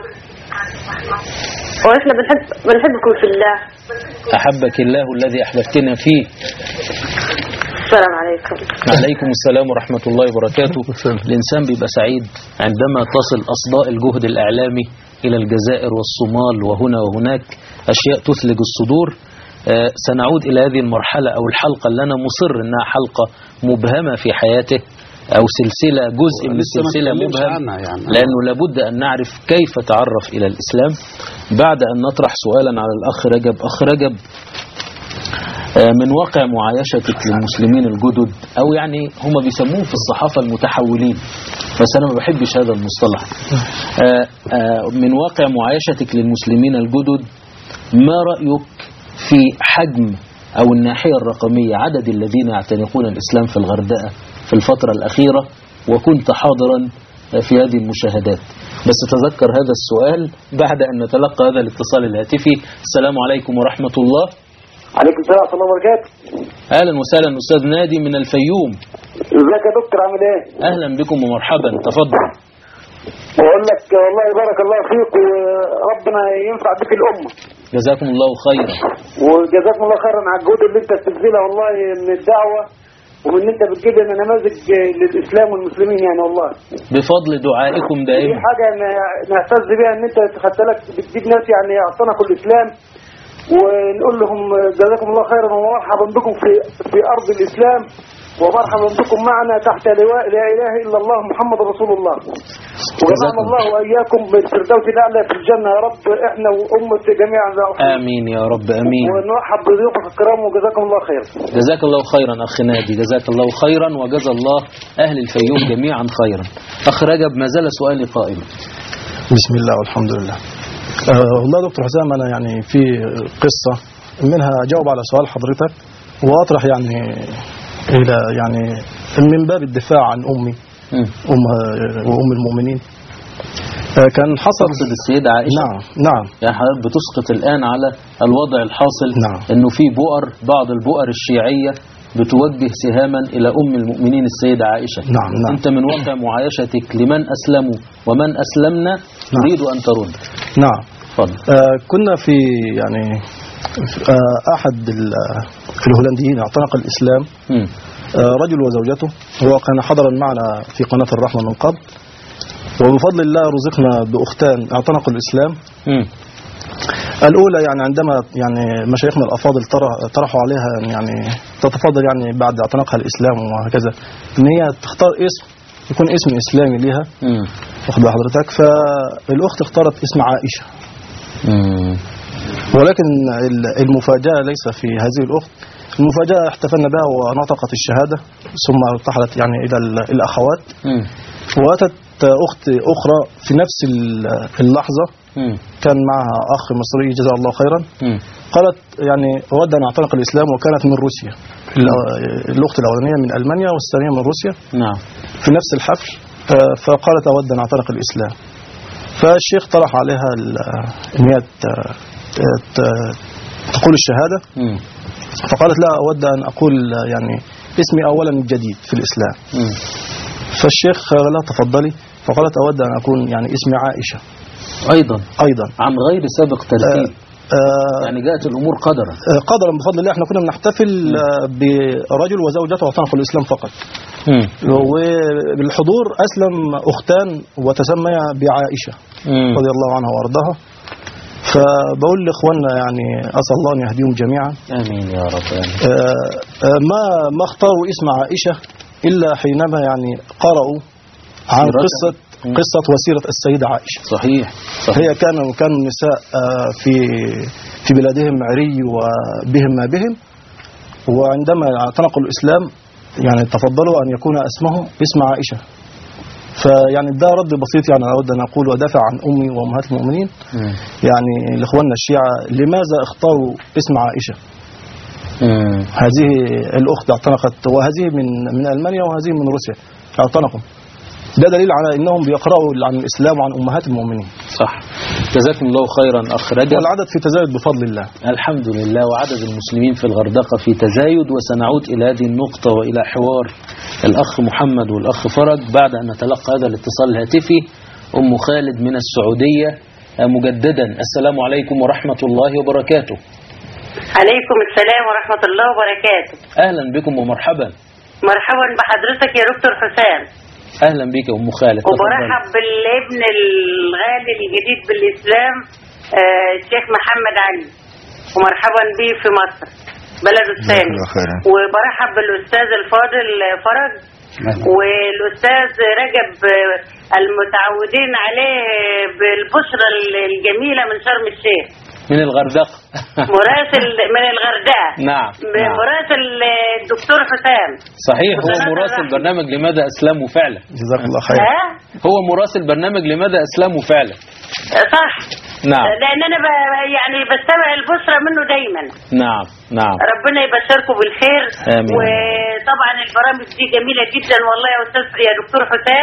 وإحنا بنحب بنحبكم في الله أحبك الله الذي أحببتنا فيه السلام عليكم عليكم السلام ورحمة الله وبركاته الإنسان بيبقى سعيد عندما تصل أصداء الجهد الإعلامي إلى الجزائر والصومال وهنا وهناك أشياء تثلج الصدور آه، سنعود إلى هذه المرحلة أو الحلقة اللي أنا مصر أنها حلقة مبهمة في حياته أو سلسلة جزء من لسه ما السلسلة اتكلمش مبهم عنها يعني. لأنه لابد أن نعرف كيف تعرف إلى الإسلام بعد أن نطرح سؤالا على الأخ رجب أخ رجب آه، من واقع معايشتك للمسلمين الجدد أو يعني هم بيسموه في الصحافة المتحولين بس أنا ما بحبش هذا المصطلح آه، آه، من واقع معايشتك للمسلمين الجدد ما رأيك في حجم أو الناحية الرقمية عدد الذين يعتنقون الإسلام في الغردقة في الفترة الأخيرة وكنت حاضرا في هذه المشاهدات بس تذكر هذا السؤال بعد أن نتلقى هذا الاتصال الهاتفي السلام عليكم ورحمة الله عليكم السلام ورحمة الله وبركاته أهلا وسهلا أستاذ نادي من الفيوم ازيك يا دكتور عامل ايه؟ أهلا بكم ومرحبا تفضل بقول لك والله بارك الله فيك وربنا ينفع بك الأمة جزاكم الله خيرا وجزاكم الله خيرا على الجهود اللي انت بتبذلها والله من الدعوة ومن انت بتجيب لنا نماذج للاسلام والمسلمين يعني والله بفضل دعائكم دي دائما حاجه ن- نعتز بيها ان انت خدت بالك بتجيب ناس يعني اعتنقوا الاسلام ونقول لهم جزاكم الله خيرا ومرحبا بكم في في ارض الاسلام ومرحبا بكم معنا تحت لواء لا اله الا الله محمد رسول الله وجمعنا الله واياكم بالفردوس الاعلى في الجنه يا رب احنا وامه جميعا آمين يا رب آمين ونرحب بضيوفك الكرام وجزاكم الله خير جزاك الله خيرا أخ نادي جزاك الله خيرا وجزا الله أهل الفيوم جميعا خيرا أخ رجب ما زال سؤالي قائما بسم الله والحمد لله آه والله يا دكتور حسام انا يعني في قصه منها اجاوب على سؤال حضرتك واطرح يعني الى يعني من باب الدفاع عن امي مم. ام وام المؤمنين آه كان حصل تقصد السيدة عائشة نعم نعم يعني حضرتك بتسقط الآن على الوضع الحاصل نعم. أنه في بؤر بعض البؤر الشيعية بتوجه سهاما إلى أم المؤمنين السيدة عائشة نعم، نعم. أنت من واقع معايشتك لمن أسلموا ومن أسلمنا تريد أن ترد نعم تفضل آه كنا في يعني آه احد ال- الهولنديين اعتنق الاسلام مم. آه رجل وزوجته هو كان حضرا معنا في قناه الرحمه من قبل وبفضل الله رزقنا باختان اعتنقوا الاسلام مم. الأولى يعني عندما يعني مشايخنا الأفاضل طرح- طرحوا عليها يعني تتفضل يعني بعد اعتناقها الإسلام وهكذا إن هي تختار اسم يكون اسم إسلامي ليها مم. واخد بال حضرتك فالأخت اختارت اسم عائشة مم. ولكن ال- المفاجأة ليس في هذه الأخت المفاجأة احتفلنا بها ونطقت الشهادة ثم ارتحلت يعني إلى ال- الأخوات مم. وأتت أخت أخرى في نفس ال- اللحظة مم. كان معها أخ مصري جزاه الله خيرا مم. قالت يعني أود أن أعتنق الإسلام وكانت من روسيا ال- الأخت الأولانية من ألمانيا والثانية من روسيا نعم في نفس الحفل آه، فقالت أود أن أعتنق الإسلام فالشيخ طرح عليها ال- أن هي ت- ت- تقول الشهادة مم. فقالت لا أود أن أقول آه، يعني اسمي أولا الجديد في الإسلام مم. فالشيخ قال لها تفضلي فقالت أود أن أكون يعني اسمي عائشة أيضا أيضا عن غير سابق ترتيب آه، يعني جاءت الأمور قدرا آه، قدرا بفضل الله احنا كنا بنحتفل آه، برجل وزوجته واعتنقوا الاسلام فقط مم. وبالحضور اسلم اختان وتسميا بعائشه مم. رضي الله عنها وارضاها فبقول لاخواننا يعني اسال الله ان يهديهم جميعا آمين يا رب آمين آه، آه، ما ما اختاروا اسم عائشه الا حينما يعني قرأوا عن سيرتها. قصه مم. قصه وسيره السيده عائشه صحيح صحيح هي كانوا كانوا النساء آه، في في بلادهم عري وبهم ما بهم وعندما اعتنقوا الاسلام يعني تفضلوا ان يكون اسمه اسم عائشه فيعني ده رد بسيط يعني اود ان اقول ودافع عن امي وامهات المؤمنين مم. يعني لاخواننا الشيعه لماذا اختاروا اسم عائشه؟ مم. هذه الاخت اعتنقت وهذه من من المانيا وهذه من روسيا اعتنقوا ده دليل على انهم بيقرأوا عن الاسلام وعن امهات المؤمنين صح جزاكم الله خيرا أخ رجب والعدد في تزايد بفضل الله الحمد لله وعدد المسلمين في الغردقة في تزايد وسنعود إلى هذه النقطة وإلى حوار الأخ محمد والأخ فرج بعد أن نتلقى هذا الاتصال الهاتفي أم خالد من السعودية آه، مجددا السلام عليكم ورحمة الله وبركاته عليكم السلام ورحمة الله وبركاته أهلا بكم ومرحبا مرحبا بحضرتك يا دكتور حسام أهلا بك يا أم خالد تفضل. وبرحب بالابن الغالي الجديد بالإسلام آه، الشيخ محمد علي ومرحبا به في مصر بلده الثاني الله خيرا. وبرحب بالأستاذ الفاضل فرج والأستاذ رجب آه، المتعودين عليه بالبشرى الجميلة من شرم الشيخ من الغردقة مراسل من الغردقة نعم نعم. مراسل الدكتور حسام صحيح هو وسنة مراسل الرحمة. برنامج لماذا أسلموا فعلا جزاك الله خير ها هو مراسل برنامج لماذا أسلموا فعلا صح نعم لان انا ب... يعني بستمع البشرى منه دايما نعم نعم ربنا يبشركم بالخير آمين. وطبعا البرامج دي جميله جدا والله يا استاذ يا دكتور حسام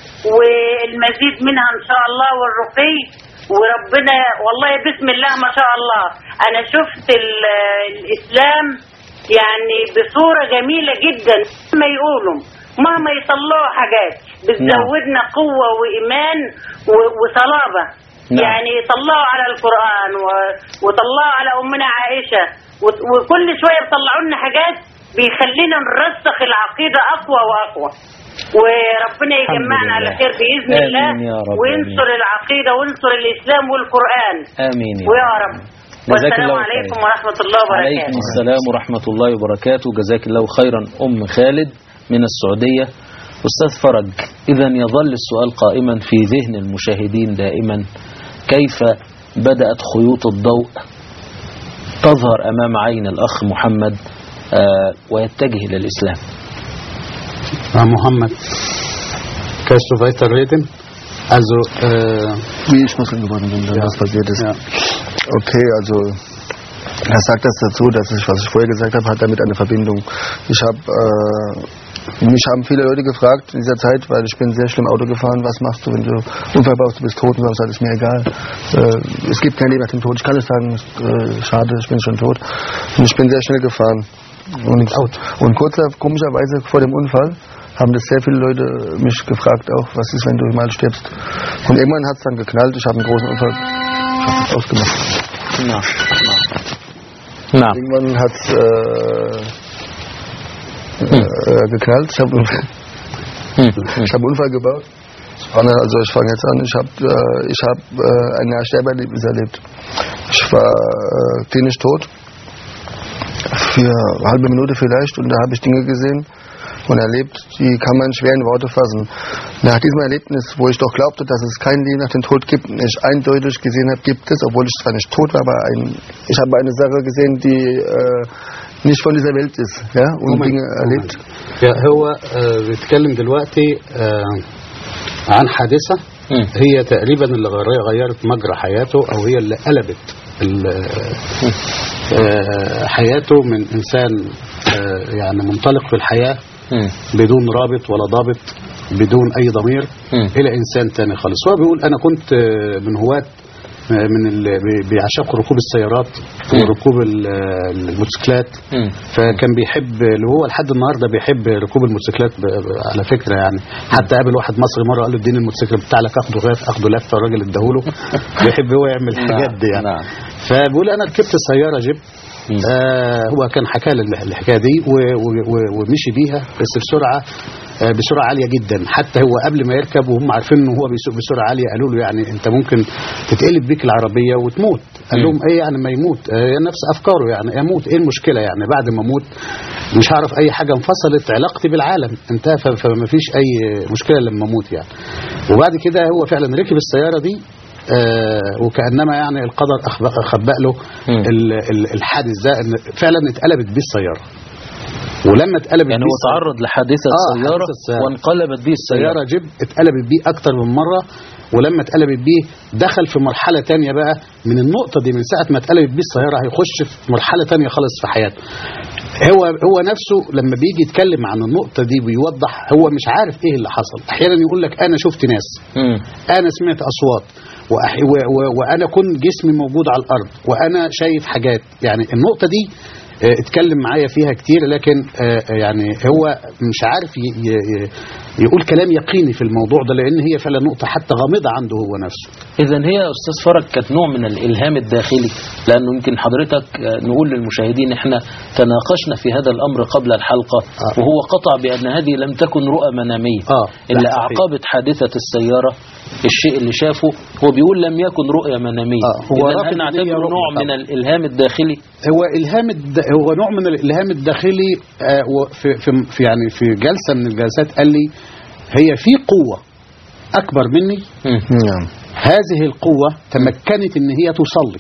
والمزيد منها ان شاء الله والرقي وربنا والله بسم الله ما شاء الله انا شفت ال- الاسلام يعني بصوره جميله جدا ما يقولوا مهما يطلعوا حاجات بتزودنا قوه وايمان و- وصلابه نعم. يعني يطلعوا على القرآن و... وطلعوا على أمنا عائشة و... وكل شوية يطلعوا لنا حاجات بيخلينا نرسخ العقيده اقوى واقوى وربنا يجمعنا على لله. خير باذن آمين الله يا رب، وينصر العقيده وينصر الاسلام والقران آمين يا ويا رب. رب جزاك والسلام الله عليكم خير. ورحمه الله عليكم وبركاته السلام ورحمة الله وبركاته جزاك الله خيرا أم خالد من السعودية أستاذ فرج إذا يظل السؤال قائما في ذهن المشاهدين دائما كيف بدأت خيوط الضوء تظهر أمام عين الأخ محمد آه، ويتجه إلى الإسلام Ah, Mohammed, kannst du weiterreden? Also, äh, Wie ich Muslim geworden bin, dann was passiert ist. ja. Okay, also er sagt das dazu, dass ich, was ich vorher gesagt habe, hat damit eine Verbindung. Ich habe, äh, mich haben viele Leute gefragt in dieser Zeit, weil ich bin sehr schlimm Auto gefahren, was machst du, wenn du Unfall baust, du bist tot, und so, das ist mir egal. Äh, es gibt kein Leben nach dem Tod. Ich kann nicht sagen, äh, schade, ich bin schon tot. Und ich bin sehr schnell gefahren. Und, und kurz, komischerweise vor dem Unfall haben das sehr viele Leute mich gefragt auch, was ist, wenn du mal stirbst. Und irgendwann hat es dann geknallt, ich habe einen großen Unfall ich hab das ausgemacht. نعم نعم Irgendwann hat es äh, äh, geknallt, ich habe مم. ich hab einen Unfall gebaut. Ich war, also ich fange jetzt an, ich habe äh, ich hab, äh, ein Sterbeerlebnis erlebt. Ich war äh, klinisch tot, für eine halbe Minute vielleicht, und da habe ich Dinge gesehen und erlebt, die kann man schwer in Worte fassen. Nach diesem Erlebnis, wo ich doch glaubte, dass es kein Leben nach dem Tod gibt, und ich eindeutig gesehen habe, gibt es, obwohl ich zwar nicht tot war, aber ein, ich habe eine Sache gesehen, die äh, nicht von dieser Welt ist, ja, und Moment, Dinge erlebt. يا هو آه، بيتكلم دلوقتي آه، عن حادثة مم. هي تقريبا اللي غير- غيرت مجرى حياته أو هي اللي قلبت ال- آه، حياته من إنسان آه، يعني منطلق في الحياة مم. بدون رابط ولا ضابط بدون أي ضمير مم. إلى إنسان تاني خالص هو بيقول أنا كنت آه، من هواة آه، من اللي بي- بيعشقوا ركوب السيارات وركوب ال- الموتوسيكلات مم. فكان بيحب اللي هو لحد النهارده بيحب ركوب الموتوسيكلات ب- ب- على فكره يعني حتى قابل واحد مصري مره قال له اديني الموتوسيكل بتاعك اخده غاف اخده لفه الراجل اداهوله بيحب هو يعمل الحاجات دي يعني نعم. فبيقول انا ركبت السياره جيب مم. آه هو كان حكى لي الح- الحكايه دي و- و- و- ومشي بيها بس بسرعه آه بسرعه عاليه جدا حتى هو قبل ما يركب وهم عارفين ان هو بيسوق بسرعه عاليه قالوا له يعني انت ممكن تتقلب بيك العربيه وتموت قال مم. لهم ايه يعني ما يموت آه نفس افكاره يعني اموت ايه المشكله يعني بعد ما اموت مش هعرف اي حاجه انفصلت علاقتي بالعالم انتهى ف- فما فيش اي مشكله لما اموت يعني وبعد كده هو فعلا ركب السياره دي آه وكانما يعني القدر أخبأ- خبأ له مم. ال- ال- الحادث ده ان فعلا اتقلبت بيه السياره ولما اتقلبت يعني بيه هو السيارة- تعرض لحادثة آه، سيارة حادثة سيارة. وانقلبت به السيارة سيارة جيب اتقلبت بيه أكتر من مرة ولما اتقلبت بيه دخل في مرحلة تانية بقى من النقطة دي من ساعة ما اتقلبت بيه السيارة هيخش في مرحلة تانية خالص في حياته هو هو نفسه لما بيجي يتكلم عن النقطة دي بيوضح هو مش عارف ايه اللي حصل احيانا يقول لك انا شفت ناس مم. انا سمعت اصوات وأح... و... و... وانا كنت جسمي موجود على الارض وانا شايف حاجات يعني النقطه دي آه، اتكلم معايا فيها كتير لكن آه، يعني هو مش عارف ي... ي... ي- يقول كلام يقيني في الموضوع ده لان هي فعلا نقطه حتى غامضه عنده هو نفسه إذا هي يا أستاذ فرج كانت نوع من الإلهام الداخلي لأنه يمكن حضرتك آه، نقول للمشاهدين إحنا تناقشنا في هذا الأمر قبل الحلقة آه. وهو قطع بأن هذه لم تكن رؤى منامية اه اللي ده صحيح. أعقبت حادثة السيارة الشيء اللي شافه هو بيقول لم يكن رؤية منامية آه، هو إذا رافض هل إن هي نعتبره رؤية نوع طبعا. من الإلهام الداخلي هو الهام الد... هو نوع من الالهام الداخلي آه وفي في في يعني في جلسه من الجلسات قال لي هي في قوه اكبر مني مم. نعم هذه القوة تمكنت ان هي تصلي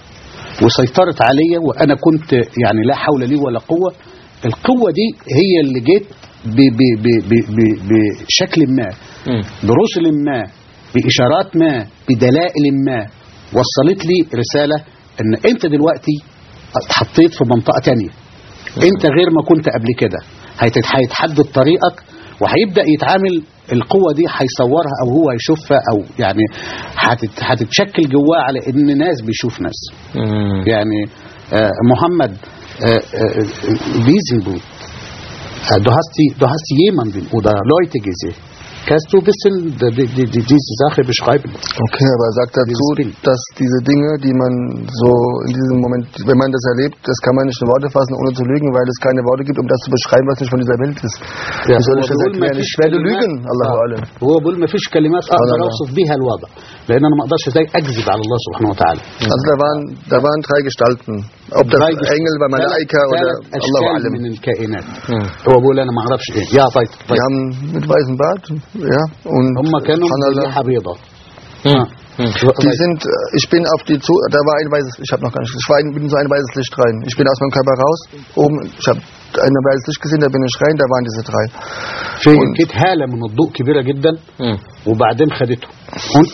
وسيطرت عليا وانا كنت يعني لا حول لي ولا قوة القوة دي هي اللي جت ب- ب- ب- ب- ب- بشكل ما مم. برسل ما بإشارات ما بدلائل ما وصلت لي رسالة ان انت دلوقتي اتحطيت في منطقة تانية انت غير ما كنت قبل كده هيتت- هيتحدد طريقك وهيبدأ يتعامل القوة دي هيصورها او هو هيشوفها او يعني هتت- هتتشكل جواه على ان ناس بيشوف ناس مم. يعني äh, Mohammed, äh, äh, wie sind gut? Äh, du hast die, du hast jemanden oder Leute gesehen. kannst du ein bisschen die, die, die, diese Sache beschreiben? Okay, aber er sagt dazu, Dieses Bild. dass diese Dinge, die man so in diesem Moment, wenn man das erlebt, das kann man nicht in Worte fassen, ohne zu lügen, weil es keine Worte gibt, um das zu beschreiben, was nicht von dieser Welt ist. Ja, Wie soll ich هو das بيقول ما erklären? فيش Ich werde كلمات- lügen, Allahu آه. Alam. هو بيقول ما فيش كلمات اقدر لا، لا. اوصف بيها الوضع لان انا ما اقدرش ازاي اكذب على الله سبحانه وتعالى Also da waren, da waren drei Gestalten. Ob das drei Gest- Engel bei Malaika ثلاث- oder ثلاث Allahu اشكال Alam. من الكائنات هو بيقول انا ما اعرفش ايه يا طيب Die طيب haben mit weißem Bart, ja, und هم كانوا subhanallah, بلحى بيضة مم. مم. Die sind, äh, ich bin auf die zu, da war ein weißes, ich habe noch gar nicht, ich war in, bin in so ein weißes Licht rein. Ich bin aus meinem Körper raus, oben, ich habe ein weißes Licht gesehen, da bin ich rein, da waren diese drei. في Und- كانت هالة من الضوء كبيرة جدا مم. وبعدين خدته und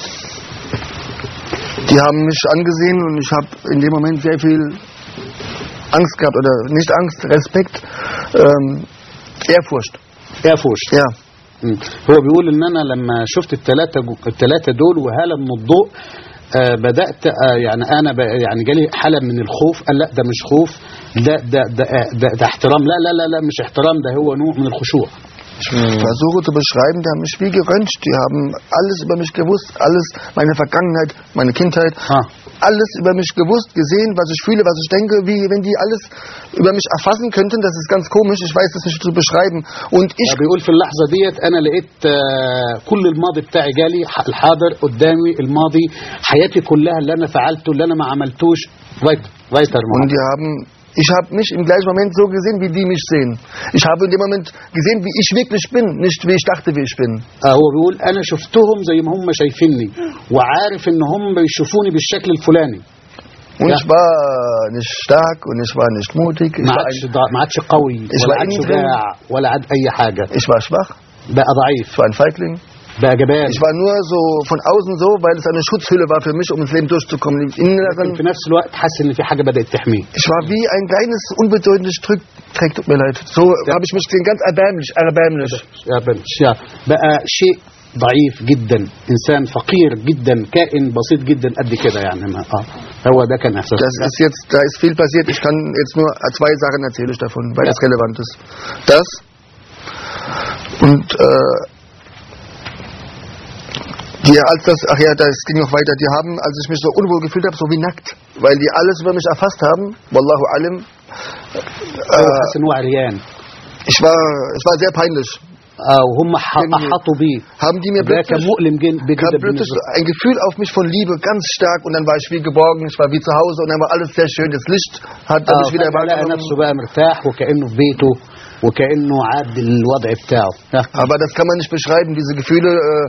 Die haben mich angesehen und ich habe in dem Moment sehr viel Angst gehabt, oder nicht Angst, Respekt, ähm, Ehrfurcht. ايرفورس Ja, مم. هو بيقول ان انا لما شفت الثلاثه الثلاثه دول وهاله من الضوء آه بدات آه يعني انا ب- يعني جالي حاله من الخوف قال لا ده مش خوف ده ده ده, آه ده, ده احترام لا لا لا لا مش احترام ده هو نوع من الخشوع versuche zu beschreiben, die haben mich wie geröntgt, die haben alles über mich gewusst, alles, meine Vergangenheit, meine Kindheit, Ah. alles über mich gewusst, gesehen, was ich fühle, was ich denke, wie wenn die alles über mich erfassen könnten, das ist ganz komisch, ich weiß das nicht zu beschreiben. Und ich, بيقول في اللحظه ديت انا لقيت آه كل الماضي بتاعي جالي ح- الحاضر قدامي الماضي حياتي كلها اللي انا فعلته اللي انا ما عملتوش weiter weiter und die haben, ich habe mich im gleichen Moment so gesehen, wie die mich sehen. Ich habe in dem Moment gesehen, wie ich wirklich bin, nicht wie ich dachte, wie ich bin. آه هو بيقول انا شفتهم زي ما هم شايفيني وعارف ان هم بيشوفوني بالشكل الفلاني Und Ja. ich war nicht stark und ich war nicht mutig. Ich ما war, عادش ein, ضع- ما عادش قوي إيش ولا بقى عاد إني شجاع ولا عاد اي حاجه ich war schwach, بقى ضعيف ich war ein Feigling. بقى جبان Ich war nur so von außen so, weil es eine Schutzhülle war für mich, um ins Leben durchzukommen. Im لكن Inneren, في نفس الوقت حاسس ان في حاجه بدات تحميه ich war wie ein kleines, unbedeutendes Stück Dreck, tut mir leid. So habe ich mich gesehen, ganz erbärmlich, erbärmlich. يا بنش يا بقى شيء ضعيف جدا انسان فقير جدا كائن بسيط جدا قد كده يعني ما اه هو ده كان احساس Das ist jetzt, da ist viel passiert. Ich kann jetzt nur zwei Sachen erzähle ich davon, weil es relevant ist. Das und äh, die, als das, ach ja, das ging noch weiter. Die haben, als ich mich so unwohl gefühlt habe, so wie nackt, weil die alles über mich erfasst haben. Wallahu alim. هو حاسس ان هو عريان Ich war, es war sehr peinlich. اه وهم ح- احاطوا بيه Haben die mir ده كان plötzlich, مؤلم جن- kam جدا plötzlich بالنسبه ein Gefühl auf mich von Liebe ganz stark und dann war ich wie geborgen, ich war wie zu Hause und dann war alles sehr schön. Das Licht hat اه mich wieder فجأة لقى wahrgenommen. نفسه بقى مرتاح وكانه في بيته وكانه عاد الوضع بتاعه ها. Aber das kann man nicht beschreiben, diese Gefühle. Äh,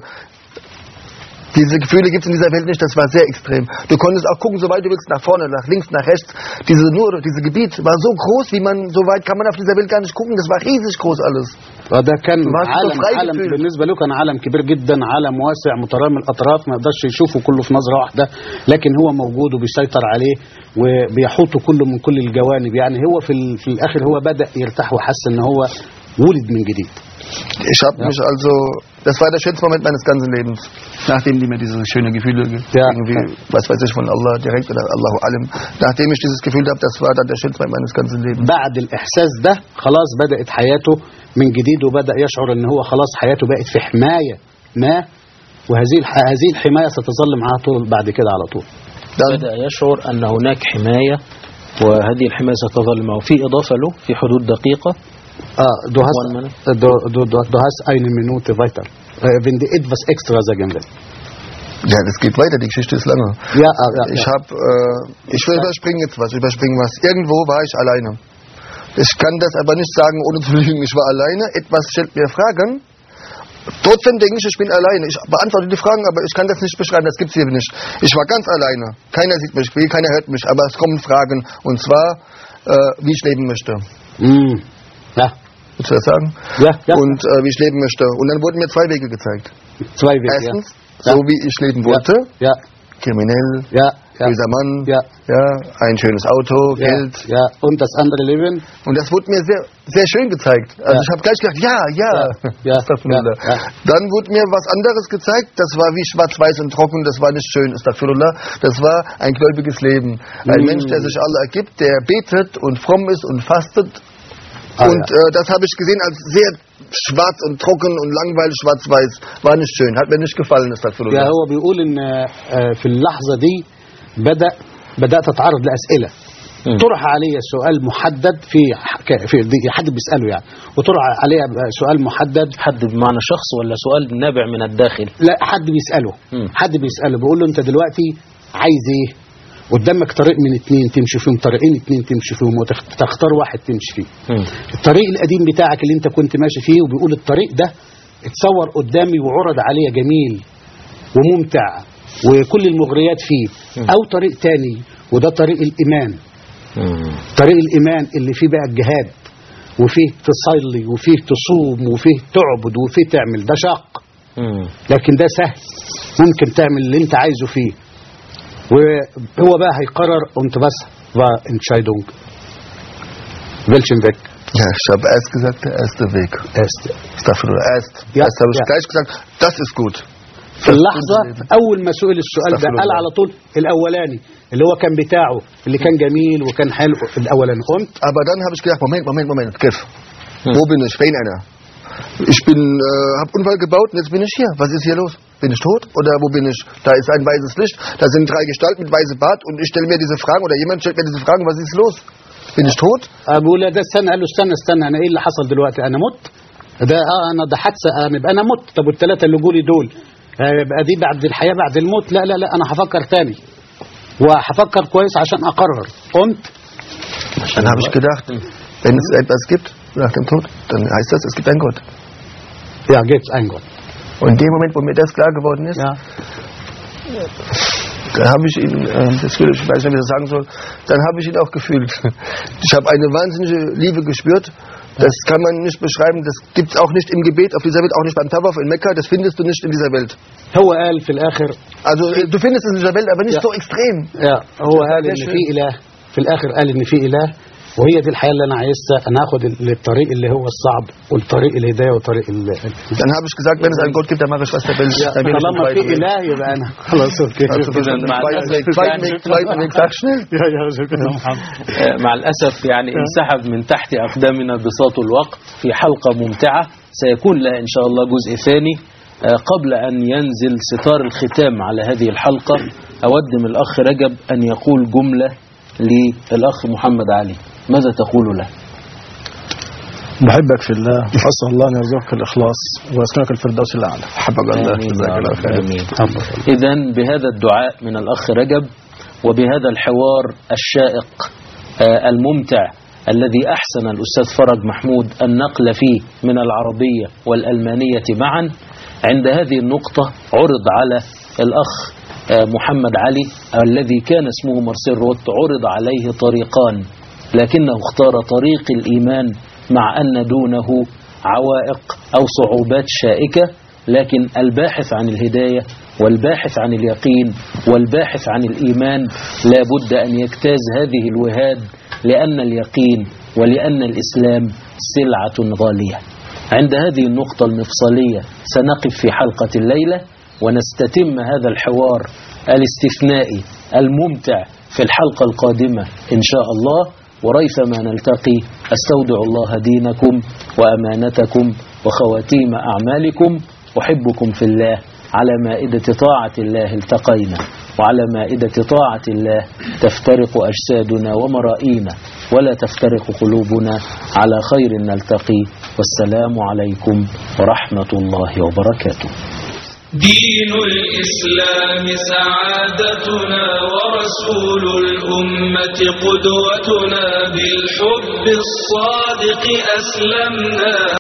diese Gefühle gibt es in dieser Welt nicht, das war sehr extrem. Du konntest auch gucken, so weit du willst, nach vorne, nach links, nach rechts. Diese nur, dieses Gebiet war so groß, wie man, so weit kann man auf dieser Welt gar nicht gucken, das war riesig groß alles. وده كان ما فيش عالم تفريق عالم فيه. بالنسبه له كان عالم كبير جدا عالم واسع مترامي الاطراف ما يقدرش يشوفه كله في نظره واحده لكن هو موجود وبيسيطر عليه وبيحوطه كله من كل الجوانب يعني هو في, ال- في الاخر هو بدا يرتاح وحس ان هو ولد من جديد Ich habe mich also, das war der schönste Moment meines ganzen Lebens. Nachdem die mir diese schönen Gefühle, ge- Ja. irgendwie, was weiß ich, von Allah direkt oder Allahu Alim, nachdem ich dieses Gefühl habe, das war dann der schönste Moment meines ganzen Lebens. بعد الاحساس ده خلاص بدات حياته من جديد وبدا يشعر ان هو خلاص حياته بقت في حمايه ما وهذه الح- هذه الحمايه ستظل معاه طول بعد كده على طول Dann, بدأ يشعر أن هناك حماية وهذه الحماية ستظل معه في إضافة له في حدود دقيقة Ah, du hast, One minute. du, du, du, du hast eine Minute weiter. Äh, wenn die etwas extra sagen will. ja, das geht weiter, die Geschichte ist lange. Ja, ah, ja, Ich ja. habe, äh, ich will überspringen jetzt was, überspringen was. Irgendwo war ich alleine. Ich kann das aber nicht sagen, ohne zu lügen. Ich war alleine. Etwas stellt mir Fragen. Trotzdem denke ich, ich bin alleine. Ich beantworte die Fragen, aber ich kann das nicht beschreiben. Das gibt's hier nicht. Ich war ganz alleine. Keiner sieht mich, keiner hört mich. Aber es kommen Fragen. Und zwar, äh, wie ich leben möchte. Mm. Ja, Willst du das sagen? ja, ja. Und äh, wie ich leben möchte. Und dann wurden mir zwei Wege gezeigt. Zwei Wege. Erstens, Ja. so wie ich leben wollte. Ja, Kriminell, ja, ja. böser Mann, Ja. ja, ein schönes Auto, Ja, Geld. ja. Und das andere Leben? Und das wurde mir sehr, sehr schön gezeigt. Also Ja. ich habe gleich gedacht, ja, ja. Ja, ja, Astaghfirullah. ja, ja. Dann wurde mir was anderes gezeigt, das war wie schwarz-weiß und trocken, das war nicht schön, Astaghfirullah. Das war ein gläubiges Leben. Ein Mm. Mensch, der sich Allah ergibt, der betet und fromm ist und fastet. Ah, und ja. äh, das habe ich gesehen als sehr schwarz und trocken und langweilig schwarz-weiß. War nicht schön, hat mir nicht gefallen, das hat يعني هو بيقول ان آه، في اللحظه دي بدا بدات اتعرض لاسئله مم. طرح علي سؤال محدد في ح- في دي- حد بيساله يعني وطرح علي سؤال محدد حد بمعنى شخص ولا سؤال نابع من الداخل لا حد بيساله مم. حد بيساله بيقول له انت دلوقتي عايز ايه قدامك طريق من اتنين تمشي فيهم طريقين اتنين تمشي فيهم وتختار واحد تمشي فيه مم. الطريق القديم بتاعك اللي انت كنت ماشي فيه وبيقول الطريق ده اتصور قدامي وعرض عليا جميل وممتع وكل المغريات فيه مم. او طريق تاني وده طريق الايمان مم. طريق الايمان اللي فيه بقى الجهاد وفيه تصلي وفيه تصوم وفيه تعبد وفيه تعمل ده شاق مم. لكن ده سهل ممكن تعمل اللي انت عايزه فيه وهو بقى هيقرر und was war Entscheidung welchen Weg Ja, ich habe erst gesagt, der erste Weg. erste Astaghfirullah, erst. Ja, erst habe ich ja. gleich gesagt, das ist gut. في اللحظة أول ما سئل السؤال ده استغفر قال الله. على طول الأولاني اللي هو كان بتاعه اللي كان جميل وكان حلو الأولاني قمت Aber dann habe ich gedacht, Moment, Moment, Moment, Griff. Hm. Wo bin ich? Wen einer? Ich bin, äh, habe Unfall gebaut und jetzt bin ich hier. Was ist hier los? Bin ich tot oder wo bin ich? Da ist ein weißes Licht, da sind drei Gestalten mit weißem Bart und ich stelle mir diese Fragen oder jemand stellt mir diese Fragen, was ist los? Bin ich tot? أبو لا ده استنى قال له استنى استنى أنا إيه اللي حصل دلوقتي أنا مت ده آه أنا ده حادثة أنا يبقى أنا مت طب والثلاثة اللي جولي دول آه، يبقى دي بعد الحياة بعد الموت لا لا لا أنا هفكر تاني وهفكر كويس عشان أقرر قمت Dann habe ich gedacht, wenn es etwas gibt nach dem Tod, dann heißt das, es gibt einen Gott. ja geht's ein Gott Und in dem Moment, wo mir das klar geworden ist, ja da habe ich ihn, äh, das will ich, ich weiß nicht, wie ich das sagen soll, dann habe ich ihn auch gefühlt. Ich habe eine wahnsinnige Liebe gespürt. Das kann man nicht beschreiben. Das gibt es auch nicht im Gebet auf dieser Welt, auch nicht beim Tawaf in Mekka. Das findest du nicht in dieser Welt. هو قال في الآخر Also äh, du findest es in dieser Welt, aber nicht Ja. so extrem. يا هو قال ده ان شيء. في اله في الاخر قال ان في اله وهي دي الحياه اللي انا عايزها انا هاخد ال- الطريق اللي هو الصعب والطريق الهدايه وطريق ال... Dann habe ich gesagt, wenn es einen Gott gibt, dann mache ich was der will. Dann bin ich طالما im في zweiten Weg. اله يبقى انا خلاص اوكي Also, إذن مع zweiten Weg, الأسف zweiten يعني- Weg, zweiten Weg, sag schnell. يا يا شكرا محمد آه، مع الأسف يعني انسحب من تحت أقدامنا بساط الوقت في حلقة ممتعة سيكون لها إن شاء الله جزء ثاني آه، قبل أن ينزل ستار الختام على هذه الحلقة أود من الأخ رجب أن يقول جملة للأخ محمد علي ماذا تقول له بحبك في الله وأسأل الله أن يرزقك الإخلاص ويسكنك الفردوس الأعلى حبك الله جزاك الله خير. إذا بهذا الدعاء من الأخ رجب وبهذا الحوار الشائق آه، الممتع الذي أحسن الأستاذ فرج محمود النقل فيه من العربية والألمانية معا عند هذه النقطة عرض على الأخ آه، محمد علي الذي كان اسمه مارسيل روت عرض عليه طريقان لكنه اختار طريق الإيمان مع أن دونه عوائق أو صعوبات شائكة لكن الباحث عن الهداية والباحث عن اليقين والباحث عن الإيمان لا بد أن يجتاز هذه الوهاد لأن اليقين ولأن الإسلام سلعة غالية عند هذه النقطة المفصلية سنقف في حلقة الليلة ونستتم هذا الحوار الاستثنائي الممتع في الحلقة القادمة إن شاء الله وريثما نلتقي أستودع الله دينكم وأمانتكم وخواتيم أعمالكم أحبكم في الله على مائدة طاعة الله التقينا وعلى مائدة طاعة الله تفترق أجسادنا ومرائينا ولا تفترق قلوبنا على خير نلتقي والسلام عليكم ورحمة الله وبركاته دين الإسلام سعادتنا ورسول الأمة قدوتنا بالحب الصادق أسلمنا